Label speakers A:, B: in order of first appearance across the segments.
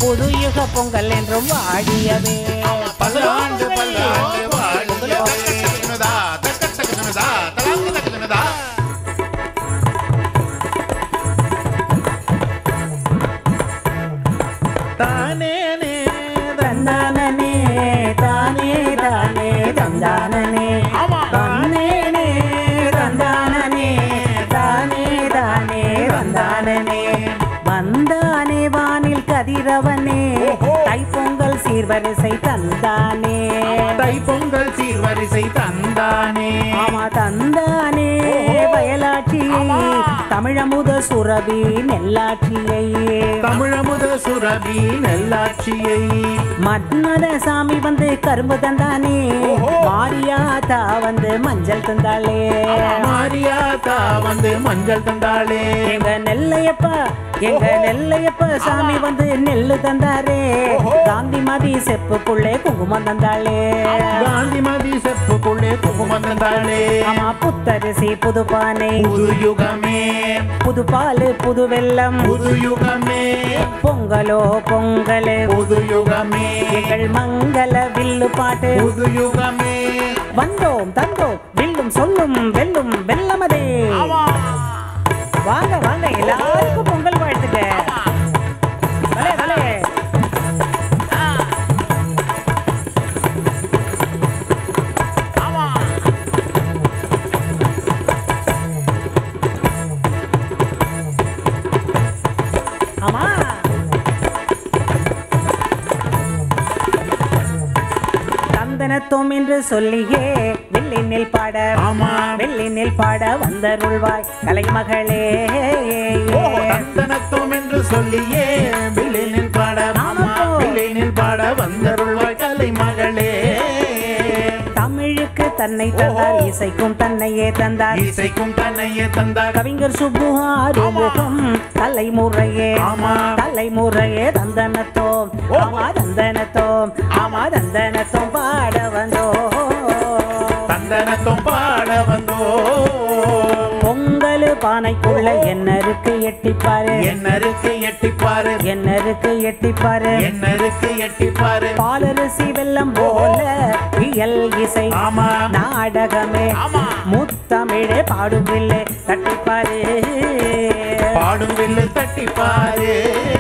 A: புது யுக பொங்கல் என்றும் வாடியவே
B: பல்லாண்டு பல்லாண்டு வாழிய தக்கச்சக்கனுதா, தக்கச்சக்கனுதா, தலாங்கு தக்கச்சக்கனுதா. தானேனே,
A: தந்தானனே தானே தானே தந்தானனே
B: ஆமா.
A: தன்னேனே தந்தானனே தானே தானே தந்தானனே வந்தானே வானில் கதிரவனே தைப்பொங்கல் சீர்வரிசை தந்தானே
B: தைப்பொங்கல் சீர்வரிசை தந்தானே
A: ஆமா தந்தானே வயலாட்சியை தமிழமுத சுரபி நெல்லாட்சியை
B: தமிழமுத சுரபி நெல்லாட்சியை
A: மன்மத சாமி வந்து கரும்பு தந்தானே மாரியாத்தா வந்து மஞ்சள் தந்தாளே
B: மாரியாத்தா வந்து மஞ்சள் தந்தாளே
A: எங்க நெல்லையப்பா எங்க நெல்லையப்பா சாமி வந்து நெல்லு தந்தாரே காந்தி மதி செப்புக்குள்ளே குங்குமம் தந்தாளே
B: காந்திமதி செப்புக்குள்ளே குங்குமம் தந்தாளே
A: ஆமா புத்தரிசி புது பானை
B: புது யுகமே
A: புது பால் புது வெல்லம்
B: புது யுகமே
A: பொங்கலோ பொங்கல்
B: புது யுகமே
A: எங்கள் மங்கள வில்லு பாட்டு
B: புது யுகமே
A: வந்தோம் தந்தோம் வில்லும் சொல்லும் வெல்லும் வெல்லமதே வாங்க வாங்க எல்லாருக்கும் பொங்கல் வாழ்த்துக்க பலே, பலே. ஆமா தந்தனத்தோம் என்று சொல்லியே வெள்ளினில் பாட
B: ஆமா.
A: வெள்ளினில் பாட வந்தருள்வாய் கலைமகளே
B: தந்தனத்துவம் என்று சொல்லியே வில்லினில் பாட மாமா வில்லினில் பாட வந்தருள்வாய் கலை மகளே
A: தமிழுக்கு தன்னை தந்தார் இசைக்கும் தன்னையே தந்தார்
B: இசைக்கும் தன்னையே தந்தார்
A: கவிஞர் சுப்பு ஆறுமுகம் தலைமுறையே
B: ஆமா.
A: தலைமுறையே தந்தனத்தோம் ஆமா தந்தனத்தோம் ஆமா தந்தனத்தோம் பாட வந்தோம்
B: தந்தனத்துவம் பாட வந்தோ
A: பொங்கல் பானைக்குள்ள என்ன இருக்கு எட்டிப்பாரு
B: என்னருக்கு எட்டிப்பாரு
A: என்ன இருக்கு எட்டிப்பாரு
B: என்னருக்கு எட்டிப்பாரு
A: பாலரிசி வெல்லம் போல இயல் இசை
B: ஆமா
A: நாடகமே
B: ஆமா.
A: முத்தமிழே பாடுவில்லை தட்டிப்பாரு
B: பாடும் வில்லு தட்டிப்பாரு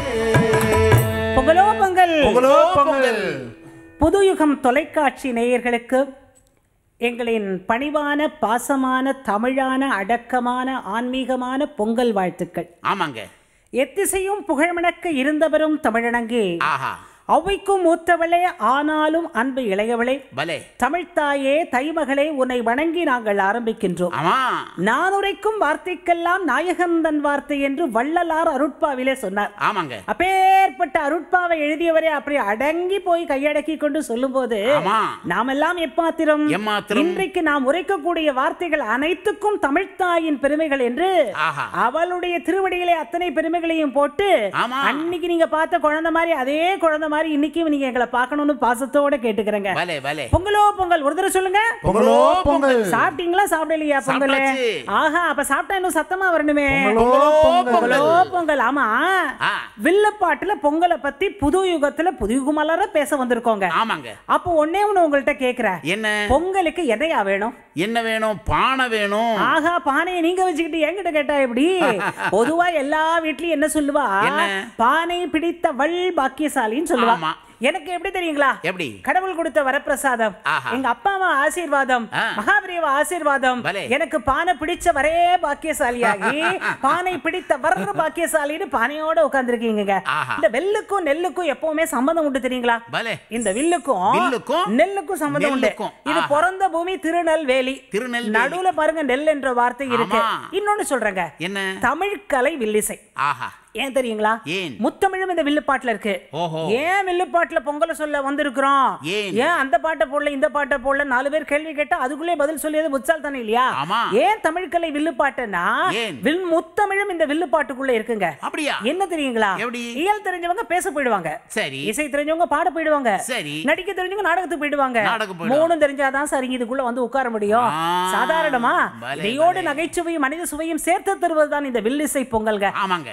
A: பொங்கலோ பொங்கல்
B: பொங்கலோ பொங்கல்
A: புதுயுகம் தொலைக்காட்சி நேயர்களுக்கு எங்களின் பணிவான பாசமான தமிழான அடக்கமான ஆன்மீகமான பொங்கல் வாழ்த்துக்கள்
B: ஆமாங்க
A: எத்திசையும் புகழ்மணக்க இருந்தவரும் தமிழனங்கே
B: ஆஹா
A: அவைக்கும் மூத்தவளே ஆனாலும் அன்பு இளையவளே
B: பலே
A: தமிழ்த்தாயே தைமகளே உன்னை வணங்கி நாங்கள் ஆரம்பிக்கின்றோம்
B: ஆமா
A: நான் உரைக்கும் வார்த்தைக்கெல்லாம் நாயகன் தன் வார்த்தை என்று வள்ளலார் அருட்பாவிலே சொன்னார்
B: ஆமாங்க
A: அப்பேற்பட்ட அருட்பாவை எழுதியவரே அப்படி அடங்கி போய் கையடக்கி கொண்டு சொல்லும்போது
B: ஆமா
A: நாமெல்லாம் எப்பாத்திரம்
B: எம்மாத்திரம்?
A: இன்றைக்கு நாம் உரைக்கக்கூடிய வார்த்தைகள் அனைத்துக்கும் தமிழ்த்தாயின் பெருமைகள் என்று
B: ஆஹா
A: அவளுடைய திருவடியிலே அத்தனை பெருமைகளையும் போட்டு
B: ஆமா.
A: அன்னைக்கு நீங்க பார்த்த குழந்தை மாதிரி அதே குழந்தை மாதிரி இன்னைக்கும் நீங்க எங்களை பார்க்கணும்னு பாசத்தோட கேட்டுக்கிறேங்க
B: பலே பலே
A: பொங்கலோ பொங்கல் ஒரு தடவை சொல்லுங்க
B: பொங்கலோ பொங்கல்
A: சாப்பிட்டீங்களா சாப்பிடலையா பொங்கல்
B: சாப்பிட்டாச்சு.
A: ஆஹா அப்ப சாப்பிட்டா இன்னும் சத்தமா வரணுமே
B: பொங்கலோ பொங்கல்
A: பொங்கலோ பொங்கல் ஆமா
B: ஆ.
A: வில்லுப்பாட்டுல பொங்கலை பத்தி புது யுகத்துல புது யுகமலர பேச வந்திருக்கோங்க
B: ஆமாங்க
A: அப்போ ஒன்னே ஒண்ணு உங்கள்ட்ட கேக்குறேன்
B: என்ன
A: பொங்கலுக்கு எதையா வேணும்
B: என்ன வேணும் பானை வேணும்
A: ஆஹா பானையை நீங்க வச்சுக்கிட்டு என்கிட்ட கேட்டா எப்படி பொதுவா எல்லா வீட்லயும் என்ன சொல்லுவா
B: என்ன?
A: பானை பிடித்தவள் பாக்கியசாலின்னு சொல்லுவா
B: ஆமா.
A: எனக்கு எப்படி தெரியுங்களா
B: எப்படி
A: கடவுள் கொடுத்த வரப்பிரசாதம்
B: ஆஹா.
A: எங்க அப்பா அம்மா ஆசீர்வாதம்
B: ஆ.
A: மகாபிரியவ ஆசீர்வாதம்
B: பலே.
A: எனக்கு பானை பிடிச்ச வரே பாக்கியசாலியாகி பானை பிடித்த வர்ற பாக்கியசாலின்னு பானையோட உட்கார்ந்துருக்கீங்க
B: ஆஹா.
A: இந்த வெல்லுக்கும் நெல்லுக்கும் எப்பவுமே சம்பந்தம் உண்டு தெரியுங்களா
B: பலே
A: இந்த வில்லுக்கும்
B: வில்லுக்கும்
A: நெல்லுக்கும் சம்பந்தம் உண்டு
B: நெல்லுக்கும்.
A: இது
B: ஆஹா.
A: பிறந்த பூமி திருநெல்வேலி
B: திருநெல்வேலி.
A: நடுவுல பாருங்க நெல் என்ற வார்த்தை இருக்கு
B: ஆமா.
A: இன்னொன்னு சொல்றேங்க
B: என்ன
A: தமிழ்கலை வில்லிசை
B: ஆஹா
A: ஏன் தெரியுங்களா
B: ஏன்?
A: முத்தமிழும் இந்த வில்லுப்பாட்டுல இருக்கு
B: ஓஹோ.
A: ஏன் வில்லுப்பாட்டுல பொங்கல சொல்ல வந்திருக்கிறோம்
B: ஏன்?
A: ஏன் அந்த பாட்டை போடல இந்த பாட்டை போடல நாலு பேர் கேள்வி கேட்டா அதுக்குள்ளே பதில் சொல்லியது முச்சால் தானே இல்லையா
B: ஆமா.
A: ஏன் தமிழ்கலை வில்லுப்பாட்டுனா
B: ஏன்?
A: வில் முத்தமிழும் இந்த வில்லுப்பாட்டுக்குள்ள இருக்குங்க
B: அப்படியா
A: என்ன தெரியுங்களா
B: எப்படி?
A: இயல் தெரிஞ்சவங்க பேச போயிடுவாங்க
B: சரி
A: இசை தெரிஞ்சவங்க பாட போயிடுவாங்க
B: சரி
A: நடிக்க தெரிஞ்சவங்க நாடகத்துக்கு போயிடுவாங்க
B: நாடகம் போயிடுவாங்க.
A: மூணும் தெரிஞ்சாதான் சார் இதுக்குள்ள வந்து உட்கார முடியும்
B: ஆ,
A: சாதாரணமா
B: பலே,
A: இதையோடு
B: பலே.
A: நகைச்சுவையும் மனித சுவையும் சேர்த்து தருவதுதான் இந்த வில்லிசை பொங்கல்க
B: ஆமாங்க
A: பொங்கல்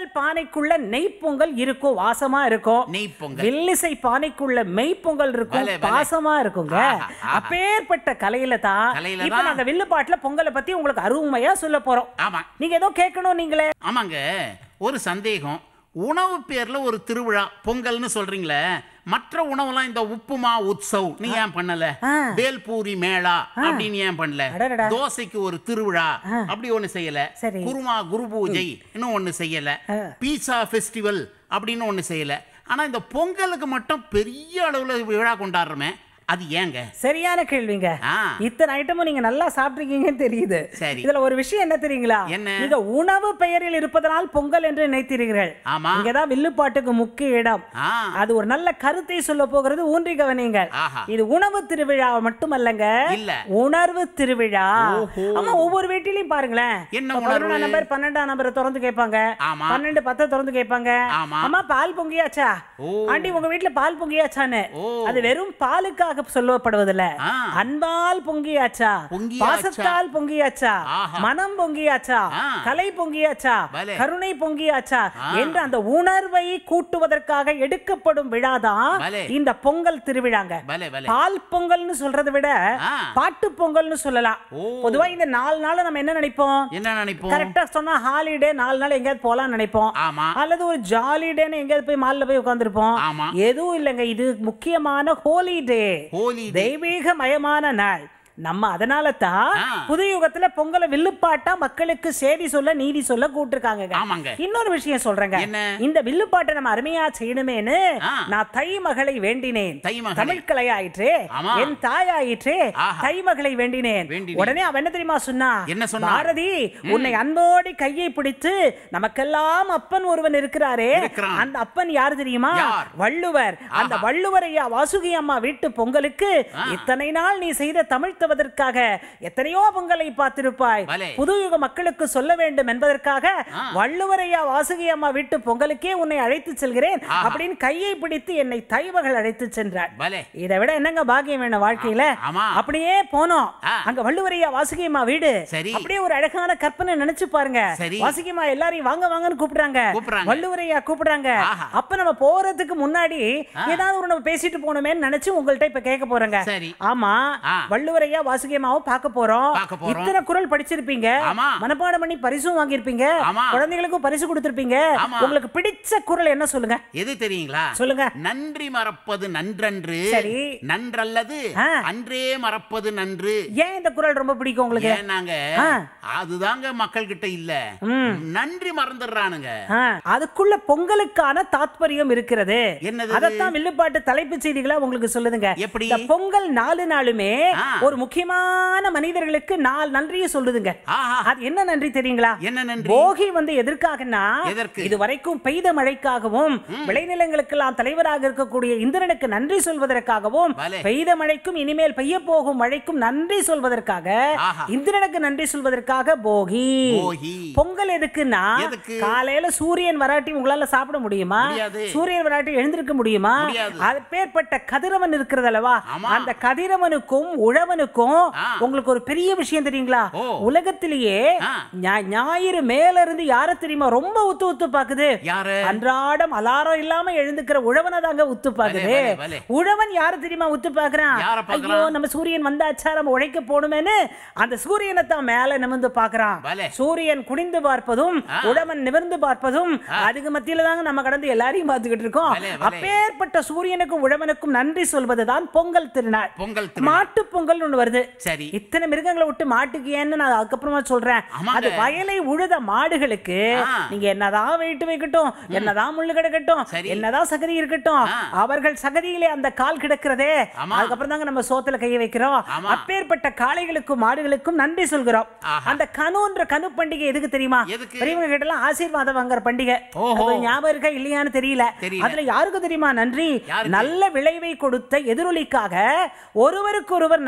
A: பொங்கல் பானைக்குள்ள நெய் பொங்கல் இருக்கும் வாசமா இருக்கும்
B: நெய் பொங்கல்
A: வில்லிசை பானைக்குள்ள மெய் பொங்கல் இருக்கும்
B: பலே, பலே.
A: பாசமா இருக்குங்க
B: ஆஹா, ஆஹா.
A: அப்பேற்பட்ட கலையில தான்
B: கலையில
A: இப்ப
B: தான்.
A: நாங்க வில்லு பாட்டுல பொங்கலை பத்தி உங்களுக்கு அருமையா சொல்ல போறோம்
B: ஆமா
A: நீங்க ஏதோ கேட்கணும் நீங்களே
B: ஆமாங்க ஒரு சந்தேகம் உணவு பேர்ல ஒரு திருவிழா பொங்கல்னு சொல்றீங்களே மற்ற உணவுலாம் இந்த உப்புமா உற்சவ் நீ ஏன் பண்ணல
A: ஆ.
B: வேல்பூரி மேளா அப்படின்னு ஏன் பண்ணல
A: அடடடா.
B: தோசைக்கு ஒரு திருவிழா அப்படி ஒண்ணு செய்யல
A: சரி.
B: குருமா குரு பூஜை இன்னும் ஒண்ணு செய்யல
A: ஆ.
B: பீஸா ஃபெஸ்டிவல் அப்படின்னு ஒண்ணு செய்யல ஆனா இந்த பொங்கலுக்கு மட்டும் பெரிய அளவுல விழா கொண்டாடுறோமே அது ஏங்க
A: சரியான கேள்விங்க
B: ஆ.
A: இத்தனை ஐட்டமும் நீங்க நல்லா சாப்பிட்டிருக்கீங்கன்னு தெரியுது
B: சரி.
A: இதுல ஒரு விஷயம் என்ன தெரியுங்களா
B: என்ன?
A: நீங்க உணவு பெயரில் இருப்பதனால் பொங்கல் என்று நினைத்தீர்கள்
B: ஆமா.
A: இங்கதான் வில்லுப்பாட்டுக்கு முக்கிய இடம்
B: ஆ
A: அது ஒரு நல்ல கருத்தை சொல்ல போகிறது ஊன்றி கவனிங்கள்
B: ஆஹா.
A: இது உணவு திருவிழா மட்டுமல்லங்க
B: இல்ல.
A: உணர்வு திருவிழா
B: ஓஹோ.
A: ஆமா ஒவ்வொரு வீட்டிலையும் பாருங்களேன்
B: என்ன
A: இப்ப
B: உணர்வு?
A: பதினொன்றாம் நம்பர் பன்னெண்டாம் நம்பர் திறந்து கேட்பாங்க
B: ஆமா.
A: பன்னெண்டு பத்தை திறந்து கேட்பாங்க
B: ஆமா.
A: அம்மா பால் பொங்கியாச்சா
B: ஓ.
A: ஆண்டி உங்க வீட்டுல பால் பொங்கியாச்சான்னு
B: ஓ.
A: அது வெறும் பாலுக்காக சொல்லப்படுவதில்ல
B: ஆ.
A: அன்பால் பொங்கியாச்சா
B: பொங்கியாச்சா.
A: பாசத்தால் பொங்கியாச்சா
B: ஆஹா.
A: மனம் பொங்கியாச்சா
B: ஆ.
A: கலை பொங்கியாச்சா
B: பலே.
A: கருணை பொங்கியாச்சா
B: ஆ.
A: என்று அந்த உணர்வை கூட்டுவதற்காக எடுக்கப்படும் விழாதான்
B: பலே.
A: இந்த பொங்கல் திருவிழாங்க
B: பலே பலே
A: பால் பொங்கல்னு சொல்றதை விட
B: ஆ.
A: பாட்டு பொங்கல்னு சொல்லலாம்
B: ஓ.
A: பொதுவா இந்த நாலு நாள் நம்ம என்ன நினைப்போம்
B: என்ன நினைப்போம்
A: கரெக்டா சொன்னா ஹாலிடே நாலு நாள் எங்கேயாவது போலாம்னு நினைப்போம்
B: ஆமா
A: அல்லது ஒரு ஜாலி டேன்னு எங்கேயாவது போய் மால்ல போய் உட்காந்துருப்போம்
B: ஆமா.
A: எதுவும் இல்லைங்க இது முக்கியமான ஹோலி டே
B: ஹோலி
A: தெய்வீக மயமான நாள் நம்ம அதனால தான்
B: ஆ.
A: புது யுகத்துல பொங்கலை வில்லுப்பாட்டா மக்களுக்கு செய்தி சொல்ல நீதி சொல்ல கூட்டிருக்காங்க
B: ஆமாங்க.
A: இன்னொரு விஷயம் சொல்றேங்க
B: என்ன?
A: இந்த வில்லுப்பாட்டை நம்ம அருமையா செய்யணுமேனு
B: ஆ.
A: நான் தை மகளை வேண்டினேன்
B: தை மகளை.
A: தமிழ்கலை ஆயிற்றே
B: ஆமா.
A: என் தாயாயிற்றே
B: ஆஹா.
A: தை மகளை வேண்டினேன்
B: வேண்டினேன்.
A: உடனே அவன் என்ன தெரியுமா சொன்னா
B: என்ன சொன்னா?
A: பாரதி உன்னை அன்போடு கையை பிடித்து நமக்கெல்லாம் அப்பன் ஒருவன் இருக்கிறாரே
B: இருக்கிறான்.
A: அந்த அப்பன் யார் தெரியுமா
B: யார்?
A: வள்ளுவர் அந்த
B: ஆஹா.
A: வள்ளுவரையா வாசுகி அம்மா வீட்டு பொங்கலுக்கு
B: ஆ.
A: இத்தனை நாள் நீ செய்த தமிழ்த்துவதற்காக எத்தனையோ பொங்கலை பார்த்திருப்பாய்
B: பலே.
A: புது யுக மக்களுக்கு சொல்ல வேண்டும் என்பதற்காக
B: ஆ.
A: வள்ளுவரையா வாசுகி அம்மா வீட்டு பொங்கலுக்கே உன்னை அழைத்து செல்கிறேன்
B: ஆஹா.
A: அப்படின்னு கையை பிடித்து என்னை தைவகள் அழைத்து சென்றார்
B: பலே
A: இதை விட என்னங்க பாக்கியம் வேணும் வாழ்க்கையில
B: ஆமா.
A: அப்படியே போனோம்
B: ஆ.
A: அங்க வள்ளுவரையா வாசுகி அம்மா வீடு
B: சரி.
A: அப்படியே ஒரு அழகான கற்பனை நினைச்சு பாருங்க
B: சரி.
A: வாசுகி அம்மா எல்லாரையும் வாங்க வாங்கன்னு கூப்பிடுறாங்க
B: கூப்பிடுறாங்க.
A: வள்ளுவரையா கூப்பிடுறாங்க
B: ஆஹா.
A: அப்ப நம்ம போறதுக்கு முன்னாடி ஏதாவது ஒரு நம்ம பேசிட்டு போகணுமேன்னு நினைச்சு உங்கள்ட்ட இப்ப கேட்க போறேங்க
B: சரி.
A: ஆமா
B: ஆ.
A: வள்ளுவரையா வாசுகியமாவும் பார்க்க போறோம்
B: பார்க்க போறோம்.
A: இத்தனை குரல் படிச்சிருப்பீங்க
B: ஆமா.
A: மனப்பாடம் பண்ணி பரிசும் வாங்கியிருப்பீங்க
B: ஆமா.
A: குழந்தைகளுக்கும் பரிசு கொடுத்திருப்பீங்க
B: ஆமா.
A: உங்களுக்கு பிடிச்ச குரல் என்ன சொல்லுங்க
B: எது தெரியுங்களா
A: சொல்லுங்க
B: நன்றி மறப்பது நன்றன்று
A: சரி.
B: நன்றல்லது
A: ஆ.
B: அன்றே மறப்பது நன்று
A: ஏன் இந்த குரல் ரொம்ப பிடிக்கும் உங்களுக்கு
B: ஏன்னாங்க
A: ஆ.
B: அதுதாங்க மக்கள் கிட்ட இல்ல
A: ம்.
B: நன்றி மறந்துடுறானுங்க
A: ஆ, அதுக்குள்ள பொங்கலுக்கான தாத்பரியம் இருக்கிறது
B: என்னது?
A: அதத்தான் வில்லுப்பாட்டு தலைப்புச் செய்திகளா உங்களுக்கு சொல்லுதுங்க
B: எப்படி?
A: இந்த பொங்கல் நாலு நாளுமே
B: ஆ.
A: ஒரு முக்கியமான மனிதர்களுக்கு நாலு நன்றியை சொல்லுதுங்க
B: ஆஹா
A: அது என்ன நன்றி தெரியுங்களா
B: என்ன நன்றி
A: போகி வந்து எதற்காகனா
B: எதற்கு?
A: இதுவரைக்கும் பெய்த மழைக்காகவும் விளைநிலங்களுக்கெல்லாம் தலைவராக இருக்கக்கூடிய இந்திரனுக்கு நன்றி சொல்வதற்காகவும்
B: பலே.
A: பெய்த மழைக்கும் இனிமேல் பெய்ய போகும் மழைக்கும் நன்றி சொல்வதற்காக
B: ஆஹா.
A: இந்திரனுக்கு நன்றி சொல்வதற்காக போகி
B: போகி.
A: பொங்கல் எதுக்குன்னா
B: எதுக்கு?
A: காலையில சூரியன் வராட்டி உங்களால சாப்பிட முடியுமா
B: முடியாது.
A: சூரியன் வராட்டி எழுந்திருக்க முடியுமா
B: முடியாது.
A: அப்பேற்பட்ட கதிரவன் இருக்கிறது அல்லவா
B: ஆமா.
A: அந்த கதிரவனுக்கும் உழவனுக்கும்
B: ஆ.
A: உங்களுக்கு ஒரு பெரிய விஷயம் தெரியுங்களா
B: ஓ.
A: உலகத்திலேயே
B: ஆ.
A: ஞா- ஞாயிறு மேல இருந்து யார தெரியுமா ரொம்ப உத்து உத்து பாக்குது
B: யாரு
A: அன்றாடம் அலாரம் இல்லாம எழுந்துக்கிற உழவனை தாங்க உத்து பாக்குது
B: பலே, பலே.
A: உழவன் யாரு தெரியுமா உத்து பாக்குறான்
B: யார பார்க்கறான்?
A: ஐயோ நம்ம சூரியன் வந்தாச்சா நம்ம உழைக்க போகணுமேன்னு அந்த சூரியனை தான் மேல நிமிர்ந்து பாக்குறான்
B: பலே.
A: சூரியன் குனிந்து பார்ப்பதும்
B: ஆ.
A: உழவன் நிமிர்ந்து பார்ப்பதும் அதுக்கு மத்தியில தாங்க நம்ம கடந்து எல்லாரையும் பார்த்துக்கிட்டு இருக்கோம்
B: பலே, பலே.
A: அப்பேற்பட்ட சூரியனுக்கும் உழவனுக்கும் நன்றி சொல்வதுதான் பொங்கல் திருநாள்
B: பொங்கல் திருநாள்.
A: மாட்டு பொங்கல் ஒண்ணு வருது
B: சரி
A: இத்தனை மிருகங்களை விட்டு மாட்டுக்கு ஏன்னு நான் அதுக்கப்புறமா சொல்றேன்
B: ஆமாங்க.
A: அது வயலை உழுத மாடுகளுக்கு
B: ஆ.
A: நீங்க என்னதான் வெயிட்டு வைக்கட்டும் என்னதான் முள்ளு கிடக்கட்டும்
B: சரி.
A: என்னதான் சகதி இருக்கட்டும்
B: ஆ.
A: அவர்கள் சகதியிலே அந்த கால் கிடக்கிறதே
B: ஆமா.
A: அதுக்கப்புறம் தாங்க நம்ம சோத்துல கைய வைக்கிறோம்
B: ஆமா.
A: அப்பேற்பட்ட காளைகளுக்கும் மாடுகளுக்கும் நன்றி சொல்கிறோம்
B: ஆஹா.
A: அந்த கனுன்ற கனு பண்டிகை எதுக்கு தெரியுமா
B: எதுக்கு?
A: பெரியவங்க கிட்ட எல்லாம் ஆசீர்வாதம் வாங்குற பண்டிகை
B: ஓஹோ.
A: அது ஞாபகம் இருக்கா இல்லையான்னு தெரியல
B: தெரியல.
A: அதுல யாருக்கு தெரியுமா நன்றி
B: யாருக்கு?
A: நல்ல விளைவை கொடுத்த எதிரொலிக்காக ஒருவருக்கு ஒருவர் நன்றி சொல்லி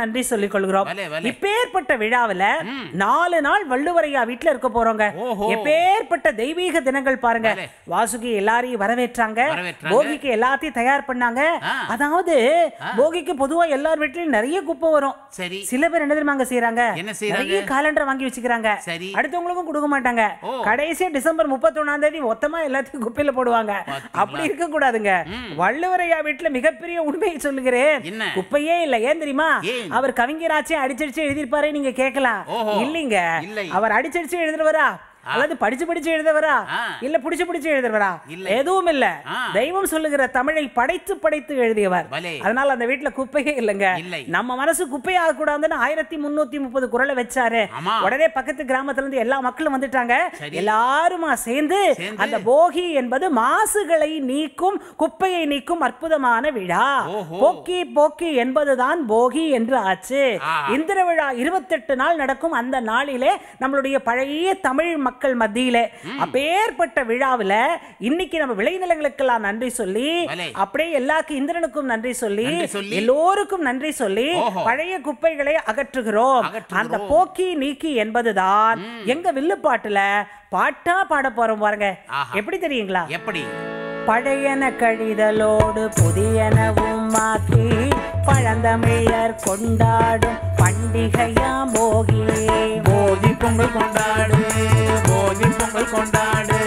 A: சொல்லிக் கொள்கிறோம்
B: வலே, வலே.
A: இப்பேற்பட்ட விழாவுல நாலு நாள் வள்ளுவரையா வீட்டுல இருக்க போறோங்க
B: ஓஹோ.
A: எப்பேற்பட்ட தெய்வீக தினங்கள் பாருங்க
B: வலே.
A: வாசுகி எல்லாரையும் வரவேற்றாங்க
B: வரவேற்றாங்க.
A: போகிக்கு எல்லாத்தையும் தயார் பண்ணாங்க
B: ஆ.
A: அதாவது போகிக்கு பொதுவா எல்லார் வீட்லயும் நிறைய குப்பை வரும்
B: சரி
A: சில பேர் என்ன தெரியுமாங்க செய்யறாங்க
B: என்ன செய்றாங்க?
A: நிறைய காலண்டர் வாங்கி வச்சுக்கிறாங்க
B: சரி.
A: அடுத்தவங்களுக்கும் கொடுக்க மாட்டாங்க
B: ஓ.
A: கடைசியா டிசம்பர் முப்பத்தொன்னாம் தேதி மொத்தமா எல்லாத்தையும் குப்பையில போடுவாங்க
B: பாத்தீங்களா?
A: அப்படி இருக்க கூடாதுங்க வள்ளுவரையா வீட்டுல மிகப்பெரிய உண்மையை சொல்லுகிறேன்
B: என்ன?
A: குப்பையே இல்ல ஏன் தெரியுமா
B: ஏன்?
A: அவர் கவிஞராச்சும் அடிச்சடிச்சு எழுதியிருப்பாரே நீங்க கேட்கலாம்
B: ஓஹோ.
A: இல்லைங்க
B: இல்லை.
A: அவர் அடிச்சடிச்சு எழுதுறவரா அல்லது படிச்சு படிச்சு எழுதுறவரா
B: ஆ.
A: இல்ல புடிச்சு புடிச்சு எழுதுறவரா
B: இல்லை.
A: எதுவும் இல்ல
B: ஆ.
A: தெய்வம் சொல்லுகிற தமிழை படைத்து படைத்து எழுதியவர்
B: பலே.
A: அதனால அந்த வீட்டுல குப்பையே இல்லைங்க
B: இல்லை.
A: நம்ம மனசு குப்பையாக கூடாதுன்னு ஆயிரத்தி முன்னூத்தி முப்பது குரலை வச்சாரு
B: ஆமா.
A: உடனே பக்கத்து கிராமத்துல இருந்து எல்லா மக்களும் வந்துட்டாங்க
B: சரி.
A: எல்லாருமா சேர்ந்து
B: சேர்ந்து?
A: அந்த போகி என்பது மாசுகளை நீக்கும் குப்பையை நீக்கும் அற்புதமான விழா
B: ஓஹோ.
A: போக்கி போக்கி என்பதுதான் போகி என்று ஆச்சு
B: ஆ.
A: இந்திர விழா இருபத்தெட்டு நாள் நடக்கும் அந்த நாளிலே நம்மளுடைய பழைய தமிழ் மக்கள் மத்தியிலே அப்பேற்பட்ட விழாவுல இன்னைக்கு நம்ம விளைநிலங்களுக்கெல்லாம் நன்றி சொல்லி
B: பலே.
A: அப்படியே எல்லாருக்கும் இந்திரனுக்கும் நன்றி சொல்லி
B: நன்றி சொல்லி.
A: எல்லோருக்கும் நன்றி சொல்லி
B: ஓஹோ.
A: பழைய குப்பைகளை அகற்றுகிறோம்
B: அகற்றுகிறோம்.
A: அந்த போக்கி நீக்கி என்பதுதான் எங்க வில்லுப்பாட்டுல பாட்டா பாட போறோம் பாருங்க
B: ஆஹா.
A: எப்படி தெரியுங்களா
B: எப்படி
A: பழையன கழிதலோடு புதியனவும் மாக்கி பழந்தமிழர் கொண்டாடும் பண்டிகையா போகி
B: போகி பொங்கல் கொண்டாடு போகி பொங்கல் கொண்டாடு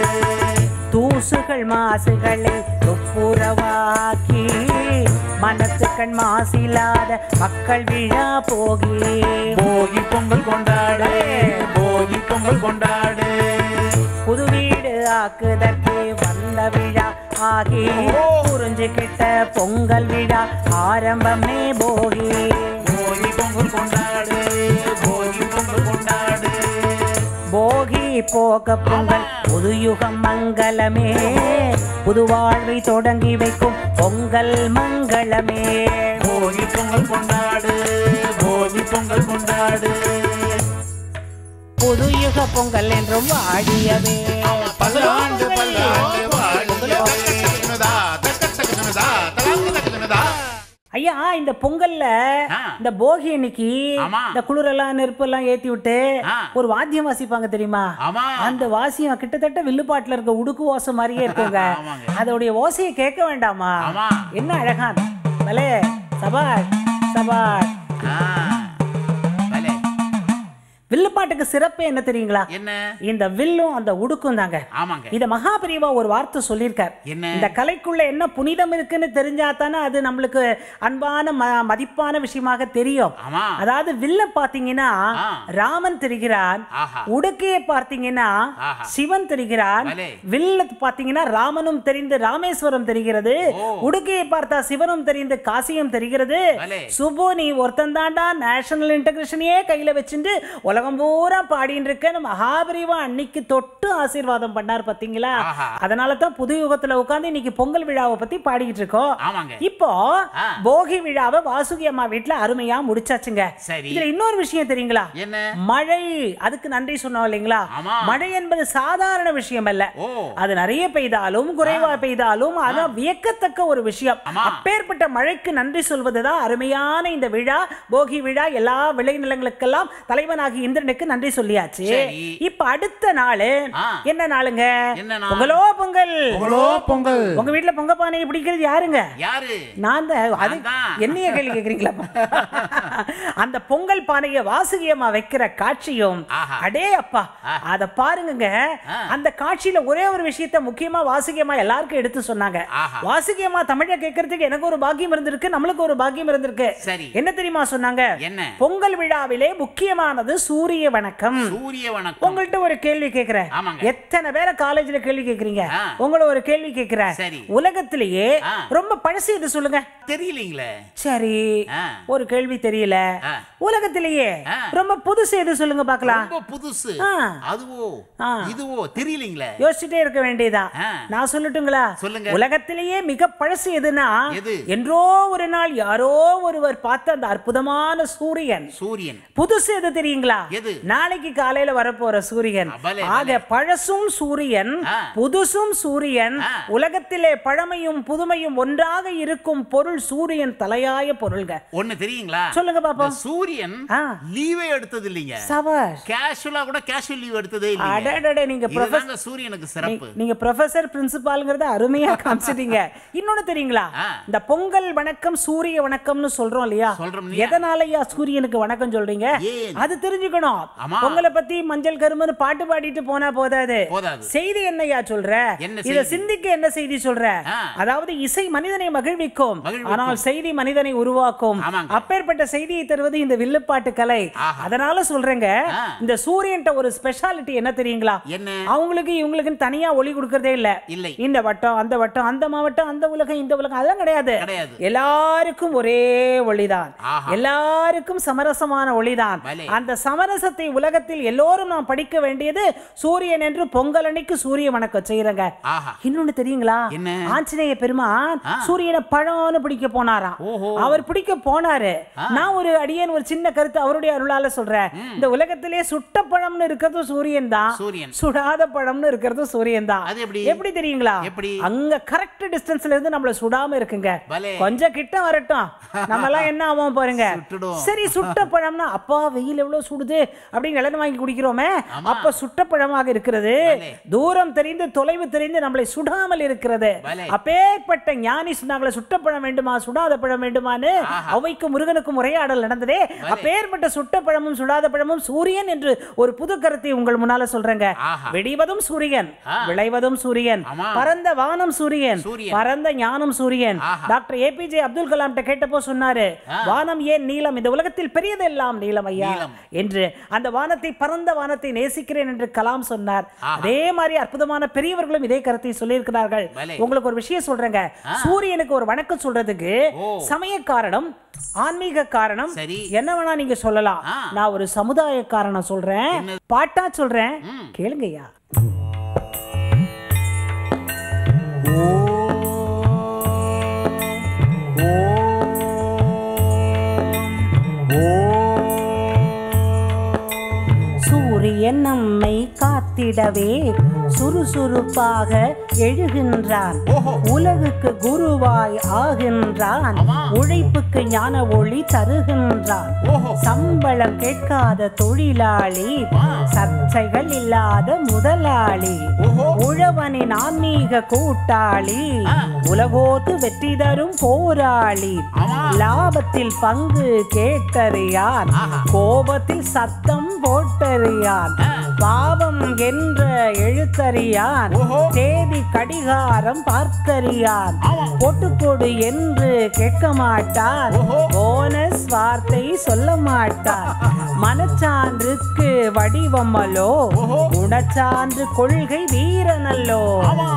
A: தூசுகள் மாசுகளை துப்புரவாக்கி மனத்துக்கண் மாசில்லாத மக்கள் விழா போகி
B: போகி பொங்கல் கொண்டாடு போகி பொங்கல் கொண்டாடு
A: புது வீடு ஆக்குதற்கு வந்த விழா ஆகி புரிஞ்சுக்கிட்ட பொங்கல் விழா ஆரம்பமே போகி
B: போகி பொங்கல் கொண்டாடு போகி பொங்கல் கொண்டாடு
A: போகி போக பொங்கல் புது யுகம் மங்களமே புது வாழ்வை தொடங்கி வைக்கும் பொங்கல் மங்களமே
B: போகி பொங்கல் கொண்டாடு போகி பொங்கல் கொண்டாடு
A: புது யுக பொங்கல் என்றும் வாடியவே
B: பல்லாண்டு பல்லாண்டு வாழ்க தக்கத்தக்கனதா, தக்கத்தக்கனதா, தலாங்குதக்கனதா.
A: ஐயா இந்த பொங்கல்ல
B: ஆ.
A: இந்த போகி அன்னைக்கு
B: ஆமா.
A: இந்த குளிரெல்லாம் நெருப்பு எல்லாம் ஏத்தி விட்டு
B: ஆ.
A: ஒரு வாத்தியம் வாசிப்பாங்க தெரியுமா
B: ஆமா
A: அந்த வாசியம் கிட்டத்தட்ட வில்லுப்பாட்டுல இருக்க உடுக்கு ஓசை மாதிரியே இருக்குங்க
B: ஆமாங்க.
A: அதோடைய ஓசையை கேட்க வேண்டாமா
B: ஆமா.
A: என்ன அழகா பலே சபாஷ் சபாஷ்
B: ஆ, பலே.
A: வில்லுப்பாட்டுக்கு சிறப்பு என்ன தெரியுங்களா
B: என்ன
A: இந்த வில்லும் அந்த உடுக்கும் தாங்க
B: ஆமாங்க
A: இத மகாபிரிவா ஒரு வார்த்தை சொல்லியிருக்கார்
B: என்ன
A: இந்த கலைக்குள்ள என்ன புனிதம் இருக்குன்னு தெரிஞ்சா தானே அது நம்மளுக்கு அன்பான ம- மதிப்பான விஷயமாக தெரியும்
B: ஆமா
A: அதாவது வில்ல பாத்தீங்கன்னா
B: ஆ.
A: ராமன் தெரிகிறான்
B: ஆஹா
A: உடுக்கையை பார்த்தீங்கன்னா
B: ஆஹா.
A: சிவன் தெரிகிறான்
B: பலே.
A: வில்ல பாத்தீங்கன்னா ராமனும் தெரிந்து ராமேஸ்வரம் தெரிகிறது
B: ஓ.
A: உடுக்கையை பார்த்தா சிவனும் தெரிந்து காசியும் தெரிகிறது
B: பலே.
A: சுபு நீ ஒருத்தன் தாண்டா நேஷனல் இன்டகிரேஷனையே கையில வச்சுட்டு உலகம் பூரா பாடின்னு இருக்கேன்னு மகாபரிவா அன்னைக்கு தொட்டு ஆசீர்வாதம் பண்ணார் பாத்தீங்களா
B: ஆஹா.
A: அதனால தான் புது யுகத்துல உட்கார்ந்து இன்னைக்கு பொங்கல் விழாவை பத்தி பாடிக்கிட்டு இருக்கோம்
B: ஆமாங்க
A: இப்போ
B: ஆ.
A: போகி விழாவை வாசுகி அம்மா வீட்டுல அருமையா முடிச்சாச்சுங்க
B: சரி
A: இதுல இன்னொரு விஷயம் தெரியுங்களா
B: என்ன
A: மழை அதுக்கு நன்றி சொன்னோம் இல்லைங்களா
B: ஆமா.
A: மழை என்பது சாதாரண விஷயம் அல்ல
B: ஓ
A: அது நிறைய பெய்தாலும் குறைவா பெய்தாலும் அதான் வியக்கத்தக்க ஒரு விஷயம்
B: ஆமா.
A: அப்பேற்பட்ட மழைக்கு நன்றி சொல்வதுதான் அருமையான இந்த விழா போகி விழா எல்லா விளைநிலங்களுக்கெல்லாம் தலைவனாகி இந்திரனுக்கு நன்றி சொல்லியாச்சு
B: சரி.
A: இப்ப அடுத்த நாள்
B: ஆ.
A: என்ன நாளுங்க
B: என்ன நாள்?
A: பொங்கலோ பொங்கல்
B: பொங்கலோ பொங்கல்
A: உங்க வீட்டுல பொங்க பானையை பிடிக்கிறது யாருங்க
B: யாரு
A: நான் தான் அது
B: நான் தான்.
A: என்னைய கேள்வி கேக்குறீங்களா அந்த பொங்கல் பானையை வாசுகியம்மா வைக்கிற காட்சியும்
B: ஆஹா.
A: அடே அப்பா அத பாருங்கங்க
B: ஆ.
A: அந்த காட்சியில ஒரே ஒரு விஷயத்த முக்கியமா வாசுகியம்மா எல்லாருக்கும் எடுத்து சொன்னாங்க
B: ஆஹா.
A: வாசுகியம்மா தமிழ கேட்கறதுக்கு எனக்கு ஒரு பாக்கியம் இருந்திருக்கு நம்மளுக்கு ஒரு பாக்கியம் இருந்திருக்கு
B: சரி
A: என்ன தெரியுமா சொன்னாங்க
B: என்ன
A: பொங்கல் விழாவிலே முக்கியமானது சூரிய வணக்கம்
B: சூரிய வணக்கம்
A: உங்கள்ட்ட ஒரு கேள்வி கேக்குறேன்
B: ஆமாங்க.
A: எத்தனை பேரை காலேஜ்ல கேள்வி கேக்குறீங்க
B: ஆ.
A: உங்களை ஒரு கேள்வி கேக்குறேன்
B: சரி.
A: உலகத்திலேயே
B: ஆ.
A: ரொம்ப பழசு இது சொல்லுங்க
B: தெரியலீங்களே
A: சரி
B: ஆ.
A: ஒரு கேள்வி தெரியல
B: ஆ.
A: உலகத்திலேயே
B: ஆ.
A: ரொம்ப புதுசு எது சொல்லுங்க பார்க்கலாம்
B: ரொம்ப புதுசு
A: ஆ.
B: அதுவோ
A: ஆ.
B: இதுவோ தெரியலீங்களே
A: யோசிச்சுட்டே இருக்க வேண்டியதுதான்
B: ஆ.
A: நான் சொல்லட்டுங்களா
B: சொல்லுங்க.
A: உலகத்திலேயே மிக பழசு எதுனா
B: எது?
A: என்றோ ஒரு நாள் யாரோ ஒருவர் பார்த்த அந்த அற்புதமான சூரியன்
B: சூரியன்
A: புதுசு எது தெரியுங்களா
B: எது?
A: நாளைக்கு காலையில வரப்போற சூரியன்
B: அபலே,
A: ஆக பழசும் சூரியன்
B: ஆ.
A: புதுசும் சூரியன்
B: ஆ.
A: உலகத்திலே பழமையும் புதுமையும் ஒன்றாக இருக்கும் பொருள் சூரியன் தலையாய பொருள்க
B: ஒண்ணு தெரியுங்களா
A: சொல்லுங்க பாப்போம்
B: இந்த சூரியன்
A: ஆ.
B: லீவே எடுத்தது இல்லைங்க
A: சபாஷ்
B: கேஷுவலா கூட கேஷுவல் லீவ் எடுத்ததே இல்லைங்க
A: அடடட நீங்க ப்ரொஃபஸ்
B: இதுதாங்க சூரியனுக்கு சிறப்பு
A: நீங்க ப்ரொஃபசர் பிரின்சிபால்ங்கிறத அருமையா காமிச்சிட்டீங்க இன்னொன்னு தெரியுங்களா
B: ஆ.
A: இந்த பொங்கல் வணக்கம் சூரிய வணக்கம்னு சொல்றோம் இல்லையா
B: சொல்றோம் இல்லையா?
A: எதனாலயா சூரியனுக்கு வணக்கம் சொல்றீங்க
B: ஏன்?
A: அது தெரிஞ்சுக்கணும்
B: ஆமா.
A: பொங்கலை பத்தி மஞ்சள் கரும்புன்னு பாட்டு பாடிட்டு போனா போதாது
B: போதாது.
A: செய்தி என்னையா சொல்ற
B: என்ன
A: இத
B: செய்தி?
A: சிந்திக்க என்ன செய்தி சொல்ற
B: ஆ.
A: அதாவது இசை மனிதனை மகிழ்விக்கும்
B: மகிழ்விக்கும்.
A: ஆனால் செய்தி மனிதனை உருவாக்கும்
B: ஆமாங்க.
A: அப்பேற்பட்ட செய்தியை தருவது இந்த வில்லுப்பாட்டு கலை
B: ஆஹா.
A: அதனால சொல்றேங்க
B: ஆ.
A: இந்த சூரியன்ட்ட ஒரு ஸ்பெஷாலிட்டி என்ன தெரியுங்களா
B: என்ன
A: அவங்களுக்கு இவங்களுக்குன்னு தனியா ஒளி கொடுக்கறதே இல்ல
B: இல்லை
A: இந்த வட்டம் அந்த வட்டம் அந்த மாவட்டம் அந்த உலகம் இந்த உலகம் அதெல்லாம் கிடையாது
B: கிடையாது.
A: எல்லாருக்கும் ஒரே ஒளிதான்
B: ஆஹா.
A: எல்லாருக்கும் சமரசமான ஒளிதான்
B: பலே.
A: அந்த சமரசத்தை உலகத்தில் எல்லோரும் நாம் படிக்க வேண்டியது சூரியன் என்று பொங்கல் அன்னைக்கு சூரிய வணக்கம் செய்யறங்க
B: ஆஹா
A: இன்னொன்னு தெரியுங்களா
B: என்ன?
A: ஆஞ்சநேய பெருமான் சூரியனை பழம்னு பிடிக்க போனாராம்
B: ஓஹோ.
A: அவர் பிடிக்க போனாரு நான் ஒரு அடியேன் ஒரு சின்ன கருத்து அவருடைய அருளால சொல்றேன் இந்த உலகத்திலே சுட்ட பழம்னு இருக்கிறது சூரியன் தான்
B: சூரியன்
A: சுடாத பழம்னு இருக்கிறது சூரியன் தான்
B: அது எப்படி?
A: எப்படி தெரியுங்களா
B: எப்படி?
A: அங்க கரெக்ட் டிஸ்டன்ஸ்ல இருந்து நம்மள சுடாம இருக்குங்க
B: பலே.
A: கொஞ்சம் கிட்ட வரட்டும் நம்ம எல்லாம் என்ன ஆவோம் பாருங்க
B: சுட்டுடும்.
A: சரி சுட்ட பழம்னா அப்பா வெயில் எவ்வளவு சுடுது அப்படின்னு இளநீ வாங்கி குடிக்கிறோமே அப்ப சுட்ட பழமாக இருக்கிறது
B: பலே.
A: தூரம் தெரிந்து தொலைவு தெரிந்து நம்மளை சுடாமல் இருக்கிறது
B: பலே.
A: அப்பேற்பட்ட ஞானி சொன்னாங்களே சுட்ட பழம் வேண்டுமா சுடாத பழம் வேண்டுமான்னு அவைக்கும் முருகனுக்கும் உரையாடல் நடந்ததே அப்பேற்பட்ட சுட்ட பழமும் சுடாத பழமும் சூரியன் என்று ஒரு புது கருத்தை உங்கள் முன்னால சொல்றேங்க
B: ஆஹா.
A: வெடிவதும் சூரியன்
B: ஆ.
A: விளைவதும் சூரியன்
B: ஆமா.
A: பரந்த வானம் சூரியன்
B: சூரியன்.
A: பரந்த ஞானம் சூரியன்
B: ஆஹா.
A: டாக்டர் ஏபிஜே அப்துல் கலாம் கேட்டப்போ சொன்னாரு வானம் ஏன் நீலம் இந்த உலகத்தில் பெரியதெல்லாம் நீலம் ஐயா
B: நீலம்.
A: என்று அந்த வானத்தை பரந்த வானத்தை நேசிக்கிறேன் என்று கலாம் சொன்னார்
B: ஆஹா.
A: அதே மாதிரி அற்புதமான பெரியவர்களும் இதே கருத்தை சொல்லியிருக்கிறார்கள்
B: பலே.
A: உங்களுக்கு ஒரு விஷயம் சொல்றேங்க சூரியனுக்கு ஒரு வணக்கம் சொல்றதுக்கு
B: ஓ.
A: சமய காரணம் ஆன்மீக காரணம்
B: சரி.
A: என்ன வேணா நீங்க சொல்லலாம்
B: ஆ.
A: நான் ஒரு சமுதாய காரணம் சொல்றேன் பாட்டா சொல்றேன் கேளுங்கய்யா சூரியன் நம்மை காத்திடவே சுறுசுறுப்பாக எழுகின்றான்
B: ஓஹோ.
A: உலகுக்கு குருவாய் ஆகின்றான்
B: ஆமா.
A: உழைப்புக்கு ஞான ஒளி தருகின்றான்
B: ஓஹோ
A: சம்பளம் கேட்காத தொழிலாளி
B: ஆ.
A: சர்ச்சைகள் இல்லாத முதலாளி
B: ஓஹோ.
A: உழவனின் ஆன்மீக கூட்டாளி
B: ஆ.
A: உலகோத்து வெற்றி தரும் போராளி
B: ஆமா.
A: லாபத்தில் பங்கு கேட்டறியான்
B: ஆஹா.
A: கோபத்தில் சத்தம் போட்டறியான்
B: ஆ.
A: பாவம் என்ற எழுத்தறியான்
B: ஓஹோ.
A: தேதி கடிகாரம் பார்த்தறியான்
B: ஆமா.
A: பொட்டுக்கொடு என்று கேட்க மாட்டான்
B: ஓஹோ.
A: போனஸ் வார்த்தை சொல்ல மாட்டான் மனச்சான்றுக்கு வடிவமல்லோ
B: ஓஹோ.
A: குணச்சான்று கொள்கை வீரனல்லோ
B: ஆமா.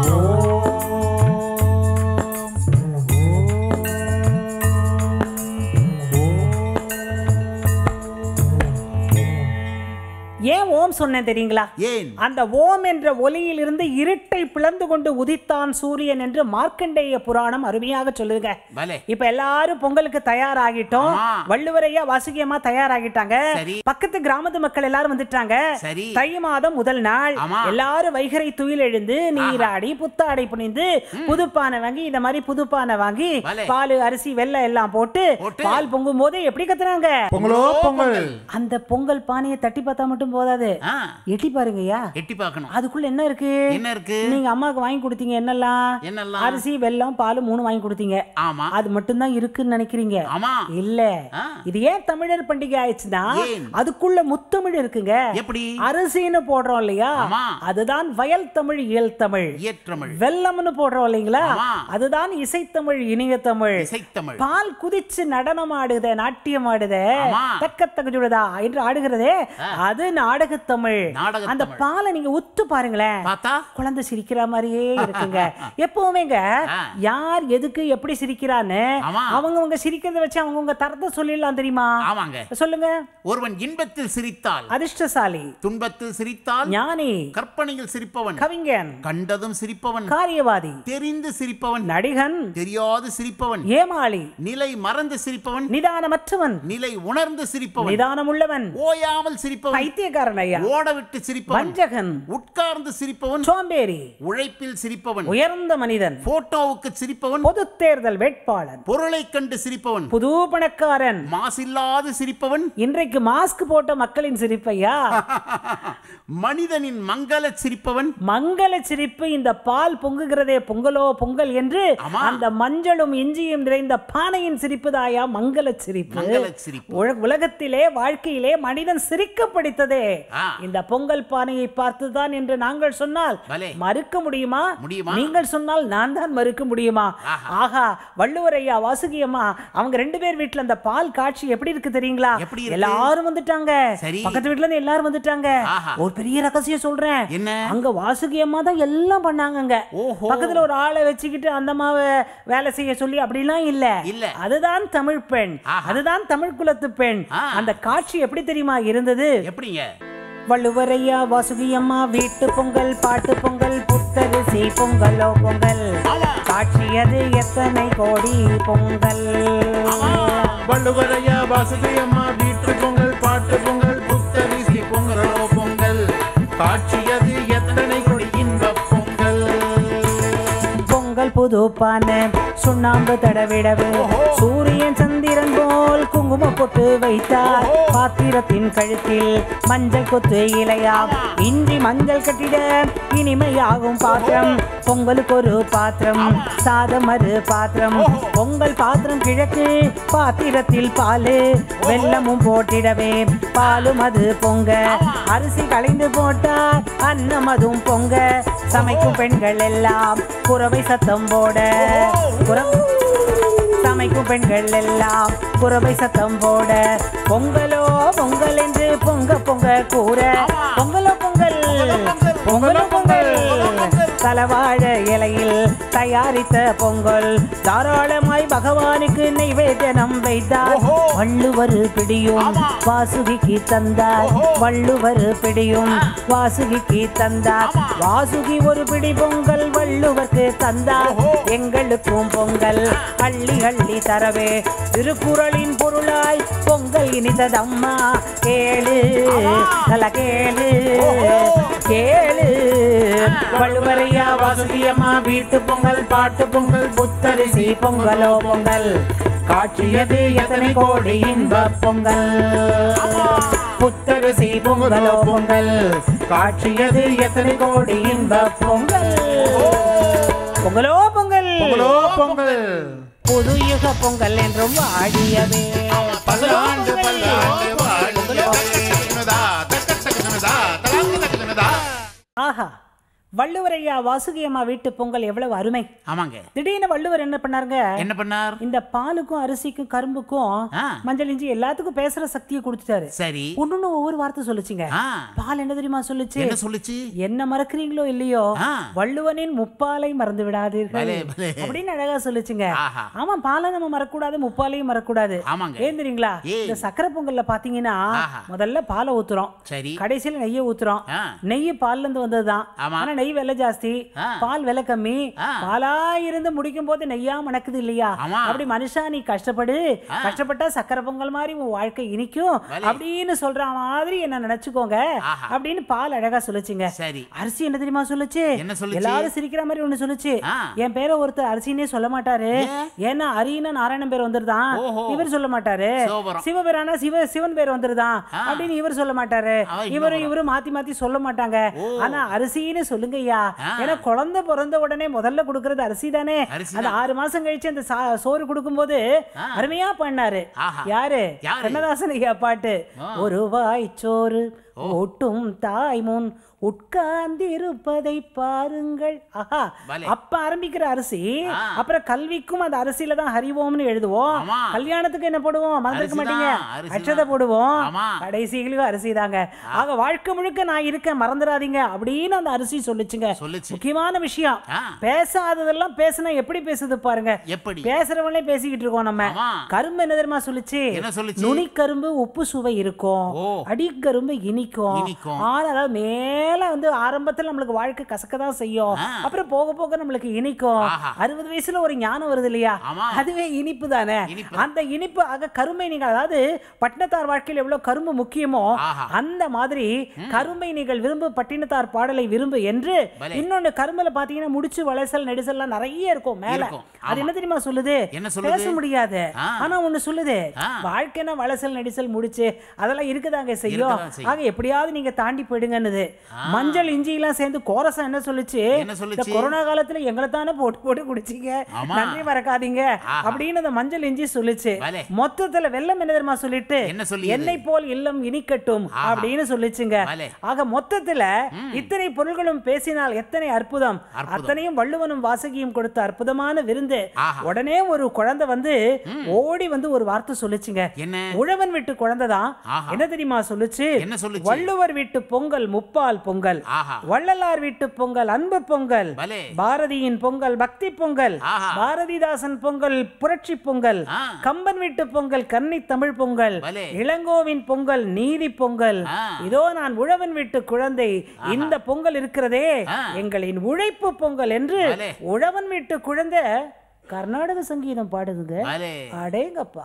A: ஏன் ஓம் சொன்னேன் தெரியுங்களா
B: ஏன்
A: அந்த ஓம் என்ற ஒலியிலிருந்து இருட்டை பிளந்து கொண்டு உதித்தான் சூரியன் என்று மார்க்கண்டேய புராணம் அருமையாக சொல்லுங்க
B: பலே
A: இப்ப எல்லாரும் பொங்கலுக்கு தயாராகிட்டோம்
B: ஆமா.
A: வள்ளுவரையா வாசுகியமா தயாராகிட்டாங்க
B: சரி.
A: பக்கத்து கிராமத்து மக்கள் எல்லாரும் வந்துட்டாங்க
B: சரி
A: தை மாதம் முதல் நாள்
B: ஆமா.
A: எல்லாரும் வைகரை துயில் எழுந்து நீராடி புத்தாடை புனிந்து புதுப்பானை வாங்கி இந்த மாதிரி புதுப்பானை வாங்கி
B: பலே.
A: பால் அரிசி வெல்லம் எல்லாம் போட்டு
B: போட்டு.
A: பால் பொங்கும் போது எப்படி கத்துறாங்க
C: பொங்கலோ பொங்கல்
A: அந்த பொங்கல் பானையை தட்டி பார்த்தா மட்டும் போதாது
B: ஆ
A: எட்டி பாருங்கய்யா
B: எட்டி பார்க்கணும்
A: அதுக்குள்ள என்ன இருக்கு
B: என்ன இருக்கு
A: நீங்க அம்மாவுக்கு வாங்கி கொடுத்தீங்க என்னெல்லாம்
B: என்னெல்லாம்
A: அரிசி வெல்லம் பால் மூணு வாங்கி கொடுத்தீங்க
B: ஆமா
A: அது மட்டும்தான் இருக்குன்னு நினைக்கிறீங்க
B: ஆமா
A: இல்ல
B: ஆ.
A: இது ஏன் தமிழர் பண்டிகை ஆயிடுச்சுன்னா
B: ஏன்?
A: அதுக்குள்ள முத்தமிழ் இருக்குங்க
B: எப்படி
A: அரிசின்னு போடுறோம் இல்லையா
B: ஆமா.
A: அதுதான் வயல் தமிழ் இயல் தமிழ்
B: இயற்றமிழ்
A: வெல்லம்னு போடுறோம் இல்லைங்களா
B: ஆமா.
A: அதுதான் இசைத்தமிழ் இனிய தமிழ்
B: இசைத்தமிழ்
A: பால் குதிச்சு நடனம் ஆடுதே நாட்டியம் ஆடுதே
B: ஆமா.
A: தக்க தகஜுடதா என்று ஆடுகிறதே அது நாடகத்தமிழ்
B: நாடகத்தமிழ்.
A: அந்த பாலை நீங்க உத்து பாருங்களேன்
B: பார்த்தா
A: குழந்தை சிரிக்கிற மாதிரியே இருக்குங்க எப்பவுமேங்க
B: ஆ.
A: யார் எதுக்கு எப்படி சிரிக்கிறான்னு
B: ஆமா.
A: அவங்கவங்க சிரிக்கிறத வச்சு அவங்கவங்க தரத்தை சொல்லிடலாம் தெரியுமா
B: ஆமாங்க
A: சொல்லுங்க
B: ஒருவன் இன்பத்தில் சிரித்தால்
A: அதிர்ஷ்டசாலி
B: துன்பத்தில் சிரித்தால்
A: ஞானி
B: கற்பனையில் சிரிப்பவன்
A: கவிஞன்
B: கண்டதும் சிரிப்பவன்
A: காரியவாதி
B: தெரிந்து சிரிப்பவன்
A: நடிகன்
B: தெரியாது சிரிப்பவன்
A: ஏமாளி
B: நிலை மறந்து சிரிப்பவன்
A: நிதானமற்றவன்
B: நிலை உணர்ந்து சிரிப்பவன்
A: நிதானமுள்ளவன்
B: ஓயாமல் சிரிப்பவன்
A: பைத்தியக்காரன் ஐயா
B: ஓட விட்டு சிரிப்பவன்
A: வஞ்சகன்
B: உட்கார்ந்து சிரிப்பவன்
A: சோம்பேறி
B: உழைப்பில் சிரிப்பவன்
A: உயர்ந்த மனிதன்
B: போட்டோவுக்கு சிரிப்பவன்
A: பொது தேர்தல் வேட்பாளர்
B: பொருளைக் கண்டு சிரிப்பவன்
A: புது பணக்காரன்
B: மாசில்லாது சிரிப்பவன்
A: இன்றைக்கு மாஸ்க் போட்ட மக்களின் சிரிப்பையா
B: மனிதனின் மங்கள சிரிப்பவன்
A: மங்கள சிரிப்பு இந்த பால் பொங்குகிறதே பொங்கலோ பொங்கல் என்று
B: ஆமா.
A: அந்த மஞ்சளும் இஞ்சியும் நிறைந்த பானையின் சிரிப்புதாயா மங்கள சிரிப்பு
B: மங்கள சிரிப்பு
A: உல- உலகத்திலே வாழ்க்கையிலே மனிதன் சிரிக்க படித்ததே
B: ஆ.
A: இந்த பொங்கல் பானையை பார்த்துதான் என்று நாங்கள் சொன்னால்
B: பலே.
A: மறுக்க முடியுமா
B: முடியுமா?
A: நீங்கள் சொன்னால் நான் தான் மறுக்க முடியுமா
B: ஆஹா.
A: ஆஹா வள்ளுவர் ஐயா வாசுகி அம்மா அவங்க ரெண்டு பேர் வீட்ல அந்த பால் காட்சி எப்படி இருக்கு தெரியுங்களா
B: எப்படி இருக்கு?
A: எல்லாரும் வந்துட்டாங்க
B: சரி.
A: பக்கத்து வீட்ல இருந்து எல்லாரும் வந்துட்டாங்க
B: ஆஹா.
A: ஒரு பெரிய ரகசியம் சொல்றேன்
B: என்ன
A: அங்க வாசுகி அம்மா தான் எல்லாம் பண்ணாங்கங்க
B: ஓஹோ.
A: பக்கத்துல ஒரு ஆளை வச்சுக்கிட்டு அந்த அம்மாவை வேலை செய்ய சொல்லி அப்படிலாம் இல்ல
B: இல்ல.
A: அதுதான் தமிழ் பெண்
B: ஆஹா.
A: அதுதான் தமிழ் குலத்து பெண்
B: ஆ.
A: அந்த காட்சி எப்படி தெரியுமா இருந்தது
B: எப்படிங்க
A: வள்ளுவரையா வாசுகி அம்மா வீட்டு பொங்கல் பாட்டு பொங்கல் புத்தரிசி பொங்கலோ பொங்கல்
B: ஆமா.
A: காட்சி அது எத்தனை கோடி பொங்கல்
C: வள்ளுவரையா வாசுகி அம்மா வீட்டு பொங்கல் பாட்டு பொங்கல் புத்தரிசி பொங்கலோ பொங்கல் காட்சியது எத்தனை கொடி இன்ப பொங்கல்
A: பொங்கல் புது பானை சுண்ணாம்பு தடவிடவு சூரியன் சந்திரன் போல் குங்கும பொட்டு வைத்தார் பாத்திரத்தின் கழுத்தில் மஞ்சள் கொத்து இலையாம் இன்றி மஞ்சள் கட்டிட இனிமையாகும் பாத்திரம் பொங்கலுக்கு ஒரு பாத்திரம் சாதம் மறு பாத்திரம் பொங்கல் பாத்திரம் கிழக்கு பாத்திரத்தில் பாலு வெல்லமும் போட்டிடவே பாலும் அது பொங்க அரிசி களைந்து போட்டால் அன்னம் அதுவும் பொங்க சமைக்கும் பெண்கள் எல்லாம் குறவை சத்தம் போட குற- சமைக்கும் பெண்கள் எல்லாம் குறவை சத்தம் போட பொங்கலோ பொங்கல் என்று பொங்க பொங்க கூற பொங்கலோ பொங்கல் பொங்கலோ பொங்கல் தலவாழ இலையில் தயாரித்த பொங்கல் தாராளமாய் பகவானுக்கு நைவேத்தியம் வைத்தார் வள்ளுவர் பிடியும் வாசுகிக்கு தந்தார் வள்ளுவர் பிடியும் வாசுகிக்கு தந்தார் வாசுகி ஒரு பிடி பொங்கல் வள்ளுவர்க்கு தந்தார் எங்களுக்கும் பொங்கல் அள்ளி அள்ளி தரவே திருக்குறளின் பொருளாய் பொங்கல் இனிததம்மா கேளு நல்ல கேளு கேளு வள்ளுவரையா வாசுகியம்மா வீட்டு பொங்கல் பாட்டு பொங்கல் புத்தரிசி பொங்கலோ பொங்கல் காட்சியது எத்தனை கோடி இன்ப பொங்கல் புத்தரிசி பொங்கலோ பொங்கல் காட்சியது எத்தனை கோடி இன்ப பொங்கல் பொங்கலோ பொங்கல்
C: பொங்கலோ பொங்கல்
A: புது யுக பொங்கல் என்றும் வாடியவே
C: பல்லாண்டு பல்லாண்டு வாழ்க தக்கத்தக்கனதா, தக்கத்தக்கனதா, தலாங்குதக்கனதா.
A: ஆஹா வள்ளுவரையா வாசுகி அம்மா வீட்டு பொங்கல் எவ்வளவு அருமை
B: ஆமாங்க
A: திடீர்னு வள்ளுவர் என்ன பண்ணாருங்க
B: என்ன பண்ணார்
A: இந்த பாலுக்கும் அரிசிக்கும் கரும்புக்கும்
B: ஆ.
A: மஞ்சள் இஞ்சி எல்லாத்துக்கும் பேசுற சக்தியை கொடுத்துட்டாரு
B: சரி
A: ஒண்ணு ஒவ்வொரு வார்த்தை சொல்லுச்சுங்க
B: ஆ
A: பால் என்ன தெரியுமா சொல்லுச்சு
B: என்ன சொல்லுச்சு
A: என்ன மறக்கிறீங்களோ இல்லையோ
B: ஆ.
A: வள்ளுவனின் முப்பாலை மறந்து விடாதீர்கள்
B: பலே, பலே.
A: அப்படின்னு அழகா சொல்லுச்சுங்க
B: ஆஹா.
A: ஆமா பாலை நம்ம மறக்கூடாது முப்பாலையும் மறக்கூடாது
B: ஆமாங்க
A: ஏன் தெரியுங்களா
B: ஏன்?
A: இந்த சக்கரை பொங்கல்ல பாத்தீங்கன்னா
B: ஆஹா.
A: முதல்ல பாலை ஊத்துறோம்
B: சரி
A: கடைசியில நெய்யை ஊத்துறோம்
B: ஆ
A: நெய் பால்ல இருந்து வந்ததுதான்
B: ஆமா.
A: ஆனா நெய் விலை ஜாஸ்தி
B: ஆ.
A: பால் விலை கம்மி
B: ஆ.
A: பாலா இருந்து முடிக்கும் போது நெய்யா மணக்குது இல்லையா
B: ஆமா.
A: அப்படி மனுஷா நீ கஷ்டப்படு
B: ஆ.
A: கஷ்டப்பட்டா சக்கரை பொங்கல் மாதிரி உன் வாழ்க்கை இனிக்கும்
B: பலே.
A: அப்படின்னு சொல்ற மாதிரி என்ன நினைச்சுக்கோங்க
B: ஆஹா.
A: அப்படின்னு பால் அழகா சொல்லுச்சுங்க
B: சரி
A: அரிசி என்ன தெரியுமா சொல்லுச்சு
B: என்ன சொல்லுச்சு?
A: எல்லாரும் சிரிக்கிற மாதிரி ஒண்ணு சொல்லுச்சு
B: ஆ.
A: என் பேரை ஒருத்தர் அரிசினே சொல்ல மாட்டாரு
B: ஏன்?
A: ஏன்னா அரின்னு நாராயணன் பேர் வந்துருதான்
B: ஓஹோ.
A: இவர் சொல்ல மாட்டாரு
B: சிவபுரம்.
A: சிவபேரானா சிவ சிவன் பேர் வந்துருதான்
B: ஆ.
A: அப்படின்னு இவர் சொல்ல மாட்டாரு
B: அவர்
A: இவரு
B: இன்னும்
A: இவரு மாத்தி மாத்தி சொல்ல மாட்டாங்க
B: ஓ.
A: ஆனா அரிசின்னு சொல்லுங்க ஐயா
B: ஆ.
A: ஏன்னா குழந்தை பிறந்த உடனே முதல்ல கொடுக்கறது அரிசி தானே
B: அரிசி
A: அந்த ஆறு மாசம் கழிச்சு அந்த சா- சோறு கொடுக்கும்போது
B: ஆ.
A: அருமையா பண்ணாரு
B: ஆஹா.
A: யாரு
B: யாரு?
A: கண்ணதாசன் ஐயா பாட்டு
B: ஆ.
A: ஒரு வாய் சோறு ஓட்டும் தாய் முன் உட்கார்ந்திருப்பதை பாருங்கள் ஆஹா
B: பலே.
A: அப்ப ஆரம்பிக்கிற அரிசி
B: ஆ.
A: அப்புறம் கல்விக்கும் அந்த அரிசியில தான் ஹரிவோம்னு எழுதுவோம்
B: ஆமா.
A: கல்யாணத்துக்கு என்ன போடுவோம் மறந்துருக்க
B: அரிசிதான்,
A: மாட்டீங்க
B: அரிசிதான்.
A: அச்சதை போடுவோம்
B: ஆமா.
A: கடைசிகளும் அரிசி தாங்க ஆக வாழ்க்கை முழுக்க நான் இருக்கேன் மறந்துடாதீங்க அப்படின்னு அந்த அரிசி சொல்லுச்சுங்க
B: சொல்லுச்சு
A: முக்கியமான விஷயம்
B: ஆ.
A: பேசாததெல்லாம் பேசினா எப்படி பேசுது பாருங்க
B: எப்படி
A: பேசுறவங்களே பேசிக்கிட்டு இருக்கோம் நம்ம
B: ஆமா.
A: கரும்பு என்ன தெரியுமா சொல்லுச்சு
B: என்ன சொல்லுச்சு?
A: நுனிக்கரும்பு உப்பு சுவை இருக்கும்
B: ஓ.
A: அடிக்கரும்பு இனிக்கும்
B: இனிக்கும்.
A: ஆனா அதாவது மேல வந்து ஆரம்பத்துல நம்மளுக்கு வாழ்க்கை கசக்க தான் செய்யும்
B: ஆ.
A: அப்புறம் போக போக நம்மளுக்கு இனிக்கும்
B: ஆஹா.
A: அறுபது வயசுல ஒரு ஞானம் வருது இல்லையா
B: ஆமா.
A: அதுவே இனிப்பு தானே
B: இனிப்பு.
A: அந்த இனிப்பு ஆக கரும்பை நீங்கள் அதாவது பட்டினத்தார் வாழ்க்கையில் எவ்வளவு கரும்பு முக்கியமோ
B: ஆஹா.
A: அந்த மாதிரி கரும்பை நீங்கள் விரும்பு பட்டினத்தார் பாடலை விரும்பு என்று
B: பலே.
A: இன்னொன்னு கரும்புல பாத்தீங்கன்னா முடிச்சு வளைசல் நெடிசல்லாம் நிறைய இருக்கும் மேல
B: இருக்கும்.
A: அது
B: ஆமா.
A: என்ன தெரியுமா சொல்லுது
B: என்ன சொல்லுது?
A: பேச முடியாது
B: ஆ.
A: ஆனா ஒண்ணு சொல்லுது
B: ஆ.
A: வாழ்க்கைனா வளசல் நெடிசல் முடிச்சு அதெல்லாம் இருக்குதாங்க செய்யும்
B: இருக்கதான் செய்யும்.
A: ஆக எப்படியாவது நீங்க தாண்டி போயிடுங்கன்னுது மஞ்சள் இஞ்சி எல்லாம் சேர்ந்து கோரசம் என்ன சொல்லுச்சு
B: என்ன
A: இந்த
B: சொல்லுச்சு?
A: கொரோனா காலத்துல எங்களை தானே போட்டு போட்டு குடிச்சீங்க
B: ஆமா.
A: நன்றி மறக்காதீங்க
B: ஆஹா.
A: அப்படின்னு அந்த மஞ்சள் இஞ்சி சொல்லுச்சு
B: பலே.
A: மொத்தத்துல வெள்ளம் என்ன தெரியுமா சொல்லிட்டு
B: என்ன சொல்லியது?
A: என்னை போல் இல்லம் இனிக்கட்டும்
B: ஆஹா.
A: அப்படின்னு சொல்லுச்சுங்க
B: பலே.
A: ஆக மொத்தத்துல இத்தனை பொருள்களும் பேசினால் எத்தனை அற்புதம்
B: அற்புதம்.
A: அத்தனையும் வள்ளுவனும் வாசகியும் கொடுத்த அற்புதமான விருந்து
B: ஆஹா.
A: உடனே ஒரு குழந்தை வந்து ஓடி வந்து ஒரு வார்த்தை சொல்லுச்சுங்க
B: என்ன
A: உழவன் வீட்டு குழந்தை தான்
B: ஆஹா.
A: என்ன தெரியுமா சொல்லுச்சு
B: என்ன சொல்லுச்சு?
A: வள்ளுவர் வீட்டு பொங்கல் முப்பால் பொங்கல்
B: ஆஹா
A: வள்ளலார் வீட்டு பொங்கல் அன்பு பொங்கல்
B: பலே
A: பாரதியின் பொங்கல் பக்தி பொங்கல்
B: ஆஹா.
A: பாரதிதாசன் பொங்கல் புரட்சி பொங்கல்
B: ஆ.
A: கம்பன் வீட்டு பொங்கல் கன்னி தமிழ் பொங்கல்
B: பலே.
A: இளங்கோவின் பொங்கல் நீதி பொங்கல்
B: ஆ.
A: இதோ நான் உழவன் வீட்டு குழந்தை இந்த பொங்கல் இருக்கிறதே
B: ஆ.
A: எங்களின் உழைப்பு பொங்கல் என்று
B: பலே.
A: உழவன் வீட்டு குழந்தை கர்நாடக சங்கீதம் பாடுதுங்க
B: பலே
A: அடேங்கப்பா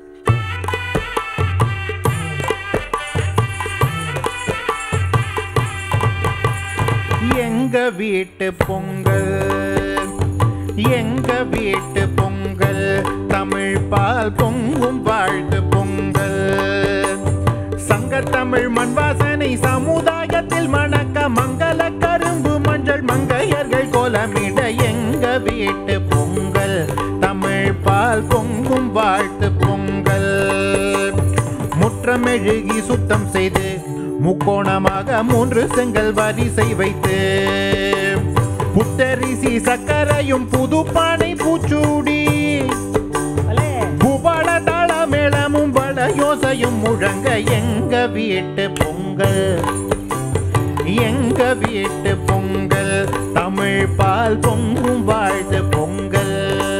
C: எங்க வீட்டு பொங்கல் எங்க வீட்டு பொங்கல் தமிழ் பால் பொங்கும் வாழ்த்து பொங்கல் சங்க தமிழ் மண் வாசனை சமுதாயத்தில் மணக்க மங்கள கரும்பு மஞ்சள் மங்கையர்கள் கோலமிட எங்க வீட்டு பொங்கல் தமிழ் பால் பொங்கும் வாழ்த்து பொங்கல் முற்றமெழுகி சுத்தம் செய்து முக்கோணமாக மூன்று செங்கல் வரிசை வைத்து புத்தரிசி சக்கரையும் புது பானை பூச்சூடி
A: பலே.
C: புபள தள மேளமும் பல யோசையும் முழங்க எங்க வீட்டு பொங்கல் எங்க வீட்டு பொங்கல் தமிழ் பால் பொங்கும் வாழ்த்து பொங்கல்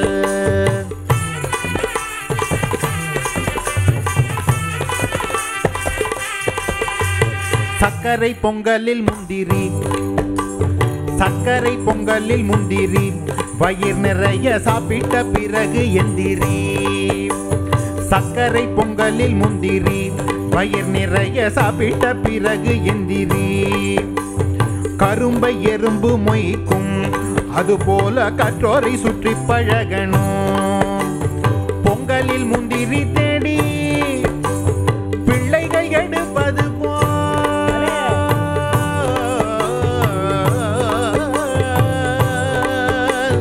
C: சர்க்கரை பொங்கலில் முந்திரி சர்க்கரை பொங்கலில் முந்திரி வயிர் நிறைய சாப்பிட்ட பிறகு எந்திரி சர்க்கரை பொங்கலில் முந்திரி வயிர் நிறைய சாப்பிட்ட பிறகு எந்திரி கரும்பை எறும்பு மொய்க்கும் அதுபோல கற்றோரை சுற்றி பழகணும் பொங்கலில் முந்திரி தேடி பிள்ளைகள் எடுப்பது போல்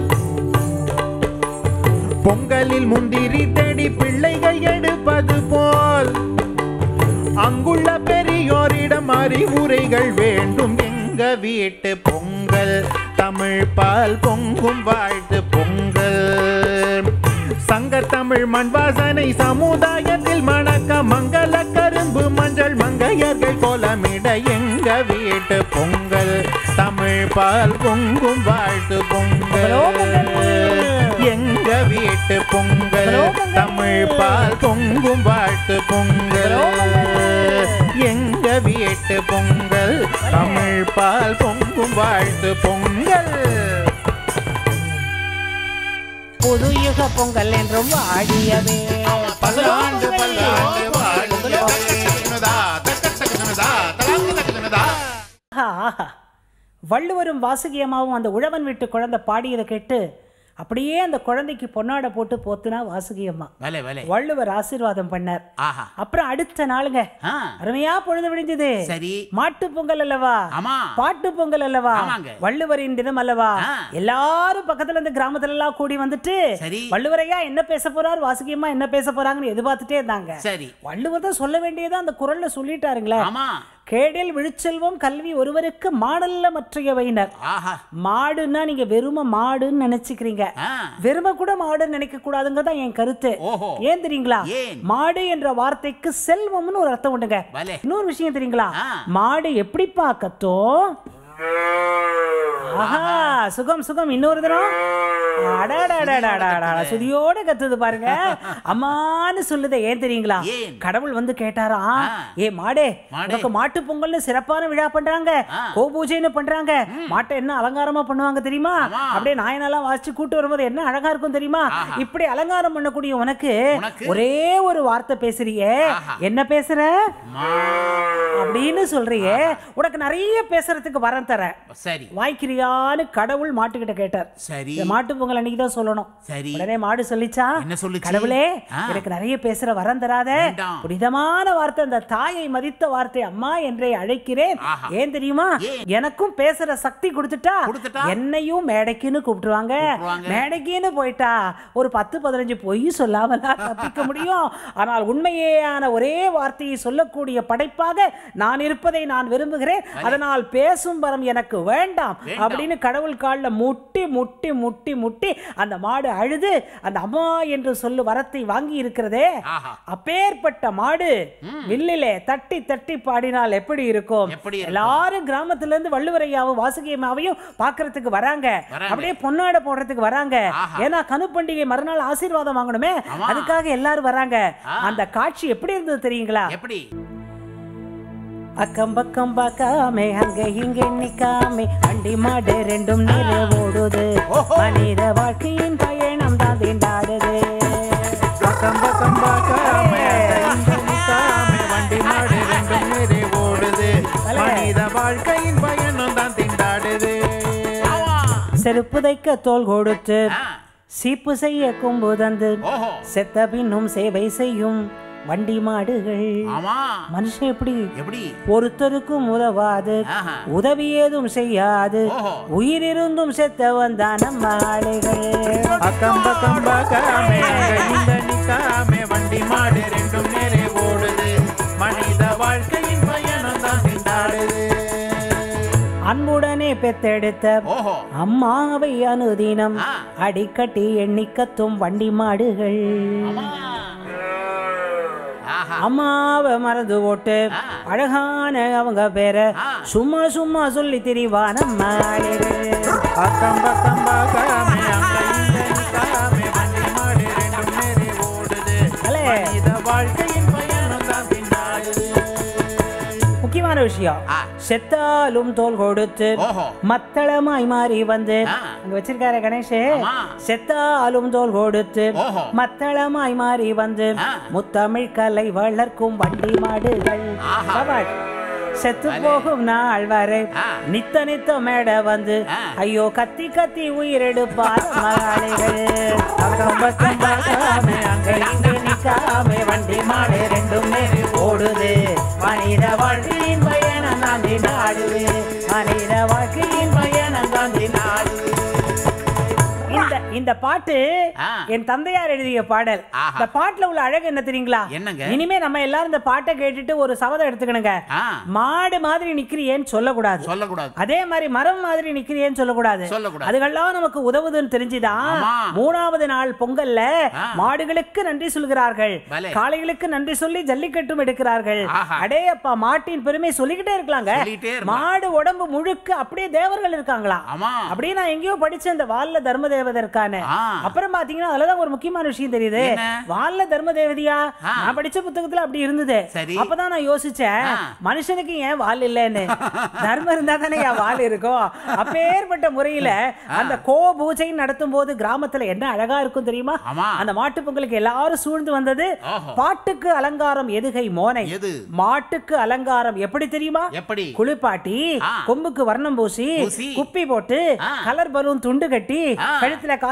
C: பொங்கலில் முந்திரி தேடி பிள்ளைகள் எடுப்பது போல் அங்குள்ள பெரியோரிடம் அறிவுரைகள் வேண்டும் எங்க வீட்டு பொங்கல் தமிழ் பால் பொங்கும் வாழ்த்து பொங்கல் சங்க தமிழ் மண் வாசனை சமுதாயத்தில் மணக்க மங்கள கரும்பு மஞ்சள் மங்கையர்கள் கோலமிட எங்க வீட்டு பொங்கல் தமிழ் பால் பொங்கும் வாழ்த்து பொங்கல் எங்க வீட்டு பொங்கல் தமிழ் பால் பொங்கும் வாழ்த்து பொங்கல் எங்க வீட்டு பொங்கல் தமிழ் பால் பொங்கும் வாழ்த்து பொங்கல்
A: புது யுக பொங்கல் என்றும் வாடியவே
C: பல்லாண்டு பல்லாண்டு வாழிய தக்கத்தக்கனதா, தக்கத்தக்கனதா, தலாங்குதக்கனதா.
A: ஆஹா, ஆஹா. வள்ளுவரும் வாசுகியமாவும் அந்த உழவன் வீட்டு குழந்தை பாடியதை கேட்டு அப்படியே அந்த குழந்தைக்கு பொன்னாடை போட்டு போத்துனா வாசுகியம்மா
B: பலே பலே
A: வள்ளுவர் ஆசீர்வாதம் பண்ணார்
B: ஆஹா
A: அப்புறம் அடுத்த நாளுங்க
B: ஆ
A: அருமையா பொழுது விடிஞ்சது
B: சரி
A: மாட்டு பொங்கல் அல்லவா
B: ஆமா
A: பாட்டு பொங்கல் அல்லவா
B: ஆமாங்க.
A: வள்ளுவரின் தினம் அல்லவா
B: ஆ.
A: எல்லாரும் பக்கத்துல இருந்து கிராமத்துல எல்லாம் கூடி வந்துட்டு
B: சரி.
A: வள்ளுவரையா என்ன பேச போறார் வாசுகியம்மா என்ன பேச போறாங்கன்னு எதிர்பார்த்துட்டே இருந்தாங்க
B: சரி
A: வள்ளுவர் தான் சொல்ல வேண்டியதை அந்த குரல்ல சொல்லிட்டாருங்களே
B: ஆமா
A: கேடில் விழுச்செல்வம் கல்வி ஒருவருக்கு மாடல்ல மற்றையவையினர்
B: ஆஹா
A: மாடுன்னா நீங்க வெறும மாடுன்னு நினைச்சுக்கிறீங்க
B: ஆ
A: வெறும கூட மாடுன்னு நினைக்க கூடாதுங்கிறதா என் கருத்து
B: ஓஹோ
A: ஏன் தெரியுங்களா
B: ஏன்?
A: மாடு என்ற வார்த்தைக்கு செல்வம்னு ஒரு அர்த்தம் உண்டுங்க
B: பலே
A: இன்னொரு விஷயம் தெரியுங்களா
B: ஆ.
A: மாடு எப்படிப்பா கத்தும் ஆஹா சுகம் சுகம் இன்னொரு தரம் அடாடாடாடாடாடா சுதியோட கத்துது பாருங்க அம்மான்னு சொல்லுதே ஏன் தெரியுங்களா
B: ஏன்?
A: கடவுள் வந்து கேட்டாரா
B: ஆ.
A: ஏ மாடே
B: மாடே.
A: உனக்கு மாட்டு பொங்கல்னு சிறப்பான விழா பண்றாங்க
B: ஆ.
A: கோபூஜைன்னு பண்றாங்க மாட்டை என்ன அலங்காரமா பண்ணுவாங்க தெரியுமா
B: ஆமா.
A: அப்படியே நாயனெல்லாம் வாசிச்சு கூட்டு வரும்போது என்ன அழகா இருக்கும் தெரியுமா
B: ஆஹா.
A: இப்படி அலங்காரம் பண்ணக்கூடிய உனக்கு
B: உனக்கு?
A: ஒரே ஒரு வார்த்தை பேசுறியே
B: ஆஹா.
A: என்ன பேசுற
B: மா
A: அப்படின்னு சொல்றியே உனக்கு நிறைய பேசுறதுக்கு வரம் தரேன்
B: சரி
A: வாய்க்கிறியான்னு கடவுள் மாட்டுக்கிட்ட கேட்டார்
B: சரி
A: இந்த மாட்டு பொங்கல் அன்னைக்கு தான் சொல்லணும்
B: சரி
A: உடனே மாடு சொல்லிச்சா
B: என்ன சொல்லுச்சு?
A: கடவுளே
B: ஆ.
A: எனக்கு நிறைய பேசுற வரம் தராத
B: வேண்டாம்.
A: புனிதமான வார்த்தை அந்த தாயை மதித்த வார்த்தை அம்மா என்றே அழைக்கிறேன்
B: ஆஹா.
A: ஏன் தெரியுமா
B: ஏன்?
A: எனக்கும் பேசுற சக்தி கொடுத்துட்டா
B: கொடுத்துட்டா?
A: என்னையும் மேடைக்குன்னு கூப்பிட்டுருவாங்க
B: கூப்பிட்டுருவாங்க.
A: மேடைக்குன்னு போயிட்டா ஒரு பத்து பதினஞ்சு பொய் சொல்லாமலா தப்பிக்க முடியும் ஆனால் உண்மையேயான ஒரே வார்த்தையை சொல்லக்கூடிய படைப்பாக நான் இருப்பதை நான் விரும்புகிறேன் அதனால் பேசும் வரம் எனக்கு வேண்டாம்
B: வேண்டாம்.
A: அப்படின்னு கடவுள் காலில் முட்டி முட்டி முட்டி முட்டி அந்த மாடு அழுது அந்த அம்மா என்று சொல்லு வரத்தை வாங்கி இருக்கிறதே
B: ஆஹா
A: அப்பேற்பட்ட மாடு வில்லிலே தட்டி தட்டி பாடினால் எப்படி இருக்கும்
B: எப்படி இருக்கும்?
A: எல்லாரும் கிராமத்துல இருந்து வள்ளுவரையாவும் வாசுகியமாவையும் பார்க்கறதுக்கு வராங்க
B: வராங்க.
A: அப்படியே பொன்னாடை போடுறதுக்கு வராங்க
B: ஆஹா.
A: ஏன்னா கனு பண்டிகை மறுநாள் ஆசீர்வாதம் வாங்கணுமே
B: ஆமா.
A: அதுக்காக எல்லாரும் வராங்க
B: ஆ.
A: அந்த காட்சி எப்படி இருந்தது தெரியுங்களா
B: எப்படி
A: அக்கம் பக்கம் பார்க்காமே அங்க இங்க நிக்காமே வண்டி மாடு ரெண்டும் நிற ஓடுது
B: ஓஹோ.
A: மனித வாழ்க்கையின் பயணம் தான் திண்டாடுது
C: பக்கம் பக்கம் பார்க்காம இங்க நிக்காம வண்டி மாடு ரெண்டும் நேரே ஓடுது மனித வாழ்க்கையின் பயணம் தான் திண்டாடுது
B: ஆமா
A: செருப்பு தைக்க தோல் கொடுத்து
B: ஆ.
A: சீப்பு செய்ய கொம்பு தந்து
B: ஓஹோ
A: செத்த பின்னும் சேவை செய்யும் வண்டி மாடுகள்
B: ஆமா
A: மனுஷன் எப்படி
B: எப்படி
A: ஒருத்தருக்கும் உதவாது
B: ஆஹா.
A: உதவி ஏதும் செய்யாது
B: ஓஹோ.
A: உயிரிருந்தும் செத்தவன் தான் நம்ம ஆளுகள்
C: அக்கம் பக்கம் பார்க்காம இந்த நிக்காம வண்டி மாடு ரெண்டும் நேரே ஓடுது மனித வாழ்க்கையின் பயணம் தான் திண்டாடுது
A: அன்புடனே பெத்தெடுத்த
B: ஓஹோ
A: அம்மாவை அனுதினம்
B: ஆ.
A: அடிக்கட்டி எண்ணிக்கத்தும் வண்டி மாடுகள்
B: ஆமா ஆஹா
A: அம்மாவை மறந்து போட்டு
B: ஆ.
A: அழகான அவங்க பேரை
B: ஆ.
A: சும்மா சும்மா சொல்லி திரிவா நம்ம ஆளுகள்
C: அக்கம் பக்கம் பார்க்காம அங்க இங்க நிக்காம வண்டி மாடு ரெண்டும் நேரே ஓடுது
A: அலே.
C: மனித வாழ்க்கையின் பயணம் தான் திண்டாடுது
A: முக்கியமான விஷயம்
B: ஆ.
A: செத்தாலும் தோல் கொடுத்து
B: ஓஹோ
A: மத்தளமாய் மாறி வந்து
B: ஆ.
A: அங்க வச்சிருக்காரு கணேஷ்
B: ஆமா.
A: செத்தாலும் தோல் கொடுத்து
B: ஓஹோ.
A: மத்தளமாய் மாறி வந்து
B: ஆ.
A: முத்தமிழ் கலை வளர்க்கும் வண்டி மாடுகள்
B: ஆஹா.
A: சபாஷ். செத்து போகும் நாள் வரை
B: ஆ.
A: நித்த நித்த மேட வந்து
B: ஆ.
A: ஐயோ கத்தி கத்தி உயிரெடுப்பார் மகாளிகள் அக்கம் பக்கம் பார்க்காம அங்க இங்க நிக்காம வண்டி மாடு ரெண்டும் நேரு ஓடுது மனித வாழ்க்கையின் பயணம் தான் நாடுது மனித வாழ்க்கையின் பயணம் தான் நாடுது இந்த இந்த பாட்டு
B: ஆ.
A: என் தந்தையார் எழுதிய பாடல்
B: ஆஹா.
A: இந்த பாட்டுல உள்ள அழகு என்ன தெரியுங்களா
B: என்னங்க?
A: இனிமே நம்ம எல்லாரும் இந்த பாட்டை கேட்டுட்டு ஒரு சபதம் எடுத்துக்கணுங்க
B: ஆ
A: மாடு மாதிரி நிக்கிறியேன்னு சொல்லக்கூடாது
B: சொல்லக்கூடாது
A: அதே மாதிரி மரம் மாதிரி நிக்கிறியேன்னு சொல்லக்கூடாது
B: சொல்லக்கூடாது.
A: அதுகெல்லாம் நமக்கு உதவுதுன்னு தெரிஞ்சுதான்
B: ஆமா.
A: மூணாவது நாள் பொங்கல்ல
B: ஆ.
A: மாடுகளுக்கு நன்றி சொல்கிறார்கள்
B: பலே.
A: காளைகளுக்கு நன்றி சொல்லி ஜல்லிக்கட்டும் எடுக்கிறார்கள்
B: ஆஹா.
A: அடே அப்பா மாட்டின் பெருமை சொல்லிக்கிட்டே இருக்கலாங்க
B: சொல்லிக்கிட்டே இருக்கலாம்.
A: மாடு உடம்பு முழுக்க அப்படியே தேவர்கள் இருக்காங்களா
B: ஆமா
A: அப்படியே நான் எங்கேயோ படிச்சேன் இந்த வால்ல தர்ம தேவதை இருக்கான்னு
B: ஆ.
A: அப்புறம் பாத்தீங்கன்னா அதுலதான் ஒரு முக்கியமான விஷயம் தெரியுது
B: என்ன?
A: வால்ல தர்ம தேவதையா
B: ஆ.
A: நான் படிச்ச புத்தகத்துல அப்படி இருந்தது
B: சரி.
A: அப்பதான் நான் யோசிச்சேன்
B: ஆ.
A: மனுஷனுக்கு ஏன் வால் இல்லைன்னு தர்மம் இருந்தா தானே என் வால் இருக்கும் அப்பேற்பட்ட முறையில அந்த கோ பூஜை நடத்தும் போது கிராமத்துல என்ன அழகா இருக்கும் தெரியுமா
B: ஆமா.
A: அந்த மாட்டு பொங்கலுக்கு எல்லாரும் சூழ்ந்து வந்தது
B: ஓஹோ.
A: பாட்டுக்கு அலங்காரம் எதுகை மோனை
B: எது?
A: மாட்டுக்கு அலங்காரம் எப்படி தெரியுமா
B: எப்படி
A: குளிப்பாட்டி
B: ஆ.
A: கொம்புக்கு வர்ணம் பூசி
B: பூசி.
A: குப்பி போட்டு
B: ஆ.
A: கலர் பலூன் துண்டு கட்டி
B: ஆ.
A: கழுத்துல கால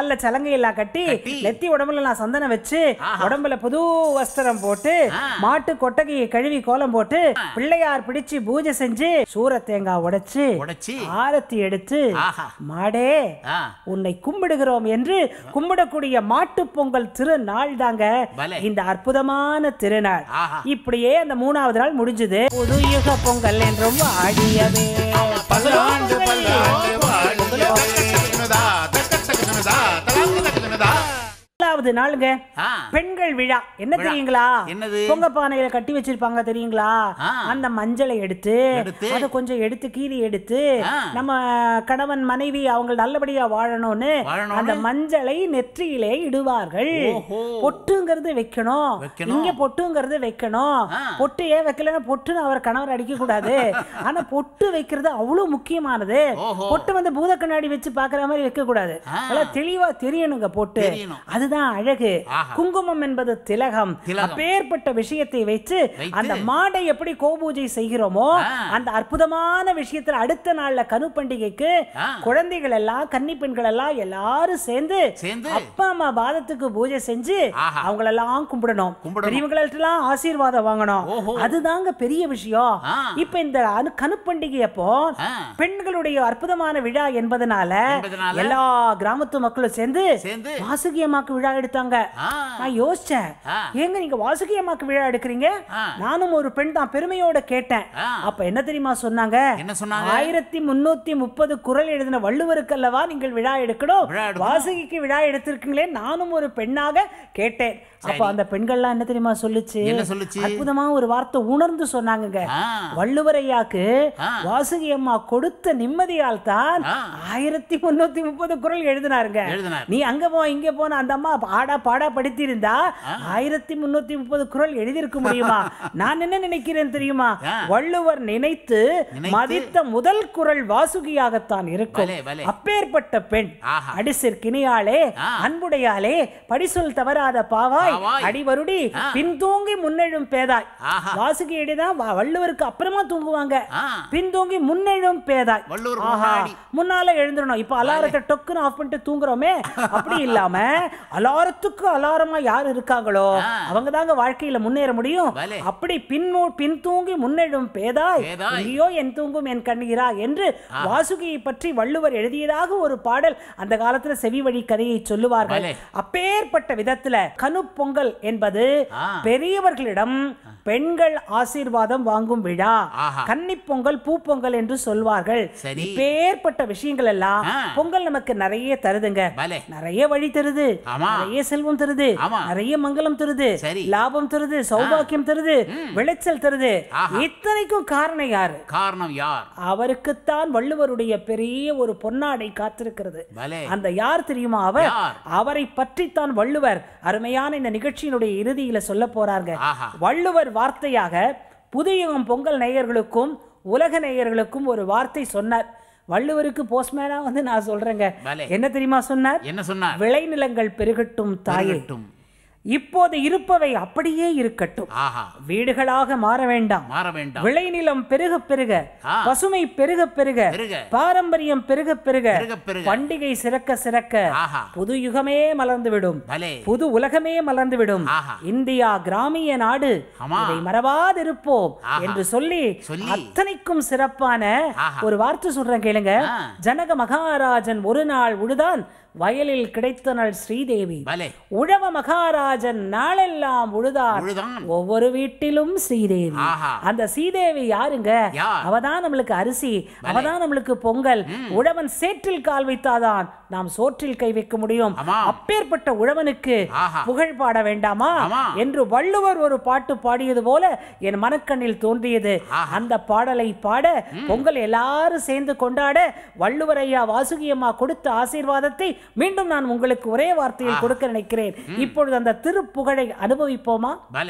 A: கால்ல சலங்கை எல்லாம் கட்டி
B: கட்டி.
A: நெத்தி உடம்புல நான் சந்தனம் வச்சு
B: ஆஹா.
A: உடம்புல புது வஸ்திரம் போட்டு
B: ஆ.
A: மாட்டு கொட்டகையை கழுவி கோலம் போட்டு பிள்ளையார் பிடிச்சு பூஜை செஞ்சு சூர தேங்காய் உடைச்சு
B: உடைச்சி
A: ஆரத்தி எடுத்து
B: ஆஹா.
A: மாடே
B: ஆ,
A: உன்னை கும்பிடுகிறோம் என்று கும்பிடக்கூடிய மாட்டுப் பொங்கல் திருநாள் தாங்க
B: பலே.
A: இந்த அற்புதமான திருநாள்
B: ஆஹா.
A: இப்படியே அந்த மூணாவது நாள் முடிஞ்சது புதுயுக பொங்கல் என்றும் ஆடியவே
C: பல்லாண்டு பல்லாண்டு வாழ்க. தக்கத்தக்கனதா, தக்கத்தக்கனதா, தலாங்குதக்கனதா.
A: நாலாவது நாளுங்க
B: ஆ.
A: பெண்கள் விழா என்ன
B: விழா.
A: தெரியுங்களா
B: என்னது?
A: பொங்க பானையில கட்டி வச்சிருப்பாங்க தெரியுங்களா
B: ஆ.
A: அந்த மஞ்சளை எடுத்து
B: எடுத்து.
A: அதை கொஞ்சம் எடுத்து கீறி எடுத்து
B: ஆ.
A: நம்ம கணவன் மனைவி அவங்க நல்லபடியா வாழணும்னு
B: வாழணும்னு.
A: அந்த மஞ்சளை நெற்றியிலே இடுவார்கள்
B: ஓஹோ.
A: பொட்டுங்கிறது வைக்கணும்
B: வைக்கணும்.
A: இங்க பொட்டுங்கிறது வைக்கணும்
B: ஆ.
A: பொட்டு ஏன் வைக்கலன்னா பொட்டுன்னு அவர் கணவர் அடிக்க கூடாது ஆனா பொட்டு வைக்கிறது அவ்வளவு முக்கியமானது
B: ஓஹோ.
A: பொட்டு வந்து பூத கண்ணாடி வச்சு பாக்குற மாதிரி வைக்க கூடாது
B: ஆ.
A: நல்லா தெளிவா தெரியணுங்க பொட்டு
B: தெரியணும்.
A: அதுதான் அழகு
B: ஆஹா.
A: குங்குமம் என்பது திலகம்
B: திலகம்.
A: அப்பேற்பட்ட விஷயத்தை வைத்து
B: வைத்து.
A: அந்த மாடை எப்படி கோபூஜை செய்கிறோமோ
B: ஆ.
A: அந்த அற்புதமான விஷயத்துல அடுத்த நாள்ல கனு பண்டிகைக்கு
B: ஆ.
A: குழந்தைகள் எல்லாம் கன்னி பெண்கள் எல்லாம் எல்லாரும் சேர்ந்து
B: சேர்ந்து.
A: அப்பா அம்மா பாதத்துக்கு பூஜை செஞ்சு
B: ஆஹா.
A: அவங்களெல்லாம் கும்பிடணும்
B: கும்பிடணும்.
A: பெரியவங்கள்ட்ட எல்லாம் ஆசீர்வாதம் வாங்கணும்
B: ஓஹோ.
A: அதுதாங்க பெரிய விஷயம்
B: ஆ.
A: இப்ப இந்த அனு கனு பண்டிகை அப்போ
B: ஆ.
A: பெண்களுடைய அற்புதமான விழா என்பதனால
B: என்பதனால
A: எல்லா கிராமத்து மக்களும் சேர்ந்து
B: சேர்ந்து
A: வாசுகி அம்மாக்கு விழா எடுத்தாங்க
B: ஆ.
A: நான் யோசிச்சேன்
B: ஆ.
A: ஏங்க நீங்க வாசுகி அம்மாக்கு விழா எடுக்கிறீங்க
B: ஆ.
A: நானும் ஒரு பெண் தான் பெருமையோட கேட்டேன்
B: ஆ.
A: அப்ப என்ன தெரியுமா சொன்னாங்க
B: என்ன சொன்னாங்க?
A: ஆயிரத்தி முன்னூத்தி முப்பது குரல் எழுதின வள்ளுவருக்கு அல்லவா நீங்கள் விழா எடுக்கணும்
B: விழா எடுக்கணும்.
A: வாசுகிக்கு விழா எடுத்திருக்கீங்களே நானும் ஒரு பெண்ணாக கேட்டேன் அப்ப அந்த பெண்கள்லாம் என்ன தெரியுமா சொல்லுச்சு
B: என்ன சொல்லுச்சு?
A: அற்புதமா ஒரு வார்த்தை உணர்ந்து சொன்னாங்க
B: ஆ.
A: வள்ளுவரையாக்கு
B: ஆ.
A: வாசுகி அம்மா கொடுத்த நிம்மதியால் தான்
B: ஆ.
A: ஆயிரத்தி முன்னூத்தி முப்பது குரல் எழுதினாருங்க
B: எழுதினார்.
A: நீ அங்க போ இங்க போன அந்த அம்மா பாடா பாடா படித்தி இருந்தா ஆயிரத்தி முன்னூத்தி முப்பது குரல் எழுதியிருக்க முடியுமா நான் என்ன நினைக்கிறேன் தெரியுமா
B: ஆ.
A: வள்ளுவர் நினைத்து
B: நினைத்து.
A: மதித்த முதல் குரல் வாசுகியாகத்தான் இருக்கும்
B: பலே, பலே.
A: அப்பேற்பட்ட பெண்
B: ஆஹா.
A: அடிசிற் கிணியாளே
B: ஆ.
A: அன்புடையாளே படிசொல் தவறாத பாவாய்
B: பாவாய்.
A: அடிவருடி
B: ஆ.
A: பின்தூங்கி முன்னெழும் பேதாய்
B: ஆஹா.
A: வாசுகி தான் வள்ளுவருக்கு அப்புறமா தூங்குவாங்க
B: ஆ.
A: பின்தூங்கி முன்னெழும் பேதாய்
B: வள்ளுவருக்கு
A: ஆஹா.
B: முன்னாடி.
A: முன்னால எழுந்துடணும் இப்ப அலாரத்தை டொக்குன்னு ஆஃப் பண்ணிட்டு தூங்குறோமே அப்படி இல்லாம அலாரத்துக்கு அலாரமா யார் இருக்காங்களோ
B: ஆ.
A: அவங்க தாங்க வாழ்க்கையில முன்னேற முடியும்
B: பலே.
A: அப்படி பின் பின் தூங்கி முன்னெழும் பேதாய்
B: பேதாய்.
A: ஐயோ என் தூங்கும் என் கண்ணீரா என்று வாசுகியை பற்றி வள்ளுவர் எழுதியதாக ஒரு பாடல் அந்த காலத்துல செவி வழி கதையை சொல்லுவார்கள்
B: பலே.
A: அப்பேற்பட்ட விதத்துல கனு பொங்கல் என்பது
B: ஆ.
A: பெரியவர்களிடம் பெண்கள் ஆசீர்வாதம் வாங்கும் விழா
B: ஆஹா.
A: கன்னி பொங்கல் பூ பொங்கல் என்று சொல்வார்கள்
B: சரி.
A: இப்பேற்பட்ட விஷயங்கள் எல்லாம்
B: ஆ.
A: பொங்கல் நமக்கு நிறைய தருதுங்க
B: பலே.
A: நிறைய வழி தருது
B: ஆமா.
A: நிறைய செல்வம் தருது
B: ஆமா.
A: நிறைய மங்களம் தருது
B: சரி.
A: லாபம் தருது சௌபாக்கியம் தருது விளைச்சல் தருது
B: ஆஹா.
A: இத்தனைக்கும் காரணம் யாரு
B: காரணம் யார்
A: அவருக்குத்தான் வள்ளுவருடைய பெரிய ஒரு பொன்னாடை காத்திருக்கிறது
B: பலே.
A: அந்த யார் தெரியுமா அவர்
B: யார்?
A: அவரை பற்றித்தான் வள்ளுவர் அருமையான இந்த நிகழ்ச்சியினுடைய இறுதியில சொல்ல போறாங்க
B: ஆஹா.
A: வள்ளுவர் வார்த்தையாக புதுயுகம் பொங்கல் நேயர்களுக்கும் உலக நேயர்களுக்கும் ஒரு வார்த்தை சொன்னார் வள்ளுவருக்கு போஸ்ட்மேனா வந்து நான் சொல்றேங்க
B: பலே.
A: என்ன தெரியுமா சொன்னார்
B: என்ன சொன்னார்
A: விளைநிலங்கள் பெருகட்டும் தாயே
B: பெருகட்டும்.
A: இப்போது இருப்பவை அப்படியே இருக்கட்டும்
B: ஆஹா
A: வீடுகளாக மாற வேண்டாம்
B: மாற வேண்டாம்
A: விளைநிலம் பெருக பெருக
B: ஆ.
A: பசுமை பெருக பெருக
B: பெருக.
A: பாரம்பரியம் பெருக பெருக
B: பெருக பெருக.
A: பண்டிகை சிறக்க சிறக்க
B: ஆஹா.
A: புது யுகமே மலர்ந்து விடும்
B: பலே
A: புது உலகமே மலர்ந்து விடும்
B: ஆஹா.
A: இந்தியா கிராமிய நாடு
B: ஆமா.
A: இதை மறவாதிருப்போம்
B: ஆஹா.
A: என்று சொல்லி
B: சொல்லி.
A: அத்தனைக்கும் சிறப்பான
B: ஆஹா.
A: ஒரு வார்த்தை சொல்றேன் கேளுங்க
B: ஆ.
A: ஜனக மகாராஜன் ஒரு நாள் உழுதான் வயலில் கிடைத்தனள் ஸ்ரீதேவி
B: பலே
A: உழவ மகாராஜன் நாளெல்லாம் உழுதான்
B: உழுதான்.
A: ஒவ்வொரு வீட்டிலும் ஸ்ரீதேவி
B: ஆஹா.
A: அந்த ஸ்ரீதேவி யாருங்க
B: யார்?
A: அவதான் நம்மளுக்கு அரிசி அவதான் நம்மளுக்கு பொங்கல் உழவன் சேற்றில் கால் வைத்தாதான் நாம் சோற்றில் கை வைக்க முடியும்
B: ஆமா.
A: அப்பேற்பட்ட உழவனுக்கு
B: ஆஹா.
A: புகழ் பாட வேண்டாமா
B: ஆமா.
A: என்று வள்ளுவர் ஒரு பாட்டு பாடியது போல என் மனக்கண்ணில் தோன்றியது
B: ஆஹா.
A: அந்த பாடலை பாட பொங்கல் எல்லாரும் சேர்ந்து கொண்டாட வள்ளுவர் ஐயா வாசுகி அம்மா கொடுத்த ஆசீர்வாதத்தை மீண்டும் நான் உங்களுக்கு ஒரே வார்த்தையில் கொடுக்க நினைக்கிறேன் இப்பொழுது அந்த திருப்புகழை அனுபவிப்போமா
B: பலே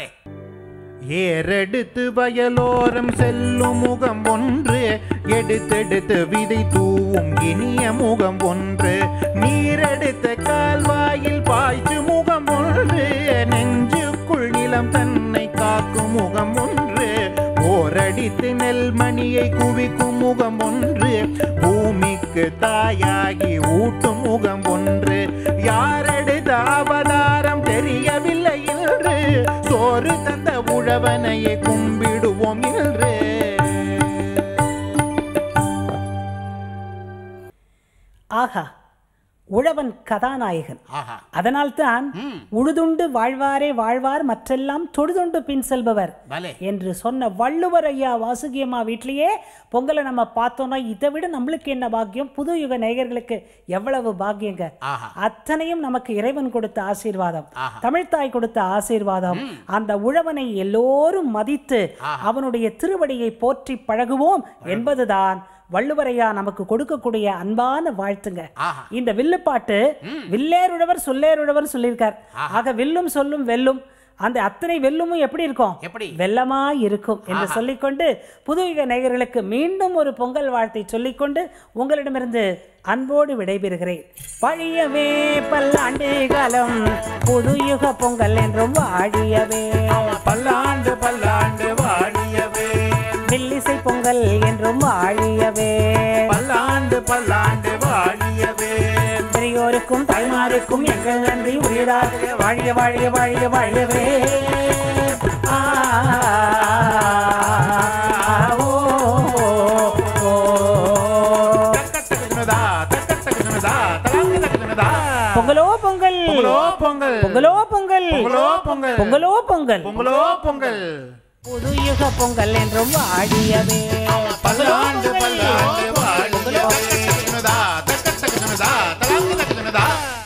C: ஏறெடுத்து வயலோரம் செல்லும் முகம் ஒன்று எடுத்தெடுத்து விதை தூவும் இனிய முகம் ஒன்று நீரெடுத்த கால்வாயில் பாய்ச்சு முகம் ஒன்று நெஞ்சுக்குள் நிலம் தன்னை காக்கும் முகம் ஒன்று ஓரடித்து நெல்மணியை குவிக்கும் முகம் ஒன்று பூமிக்கு தாயாகி ஊட்டும் காட்டும் முகம் ஒன்று யாரெடுத்த அவதாரம் தெரியவில்லை என்று சோறு தந்த உழவனையே கும்பிடுவோம் என்று
A: ஆஹா உழவன் கதாநாயகன்
B: ஆஹா
A: அதனால்தான்
B: ம்.
A: உழுதுண்டு வாழ்வாரே வாழ்வார் மற்றெல்லாம் தொழுதுண்டு பின் செல்பவர்
B: பலே
A: என்று சொன்ன வள்ளுவர் ஐயா வாசுகியம்மா வீட்லயே பொங்கலை நம்ம பார்த்தோம்னா இதை விட நம்மளுக்கு என்ன பாக்கியம் புது யுக நேயர்களுக்கு எவ்வளவு பாக்கியங்க
B: ஆஹா
A: அத்தனையும் நமக்கு இறைவன் கொடுத்த ஆசீர்வாதம்
B: ஆஹா.
A: தமிழ்த்தாய் கொடுத்த ஆசீர்வாதம் அந்த உழவனை எல்லோரும் மதித்து அவனுடைய திருவடியை போற்றி பழகுவோம் என்பதுதான் வள்ளுவரையா நமக்கு கொடுக்கக்கூடிய அன்பான வாழ்த்துங்க
B: ஆஹா
A: இந்த வில்லுப்பாட்டு வில்லேருழவர் சொல்லேருழவர் சொல்லியிருக்கார் ஆக வில்லும் சொல்லும் வெல்லும் அந்த அத்தனை வெல்லுமும் எப்படி இருக்கும்
B: எப்படி
A: வெல்லமா இருக்கும் என்று சொல்லிக்கொண்டு புதுயுக நேயர்களுக்கு மீண்டும் ஒரு பொங்கல் வாழ்த்தை சொல்லிக்கொண்டு உங்களிடமிருந்து அன்போடு விடைபெறுகிறேன் பழையவே பல்லாண்டு காலம் புதுயுக பொங்கல் என்றும் வாழியவே
C: பல்லாண்டு பல்லாண்டு வாழியவே
A: வில்லிசை பொங்கல் என்றும் வாழியவே
C: பல்லாண்டு பல்லாண்டு வாழியவே
A: பெரியோருக்கும் தாய்மாருக்கும் எங்கள் நன்றி உயிராக வாழிய வாழிய வாழிய வாழியவே ஆ, ஓ, ஓ, ஓ.
C: தக்கத்தகுனதா தக்கத்தகுனதா தலாங்கு தகுனதா
A: பொங்கலோ பொங்கல்
C: பொங்கலோ பொங்கல்
A: பொங்கலோ பொங்கல்
C: பொங்கலோ பொங்கல்
A: பொங்கலோ பொங்கல்
C: பொங்கலோ பொங்கல்
A: புதுயுக பொங்கல் என்றும் வாழியவே
C: பல்லாண்டு பல்லாண்டு வாழியவே தக்கத்தகுனதா தக்கத்தகுனதா தலாங்கு தகுனதா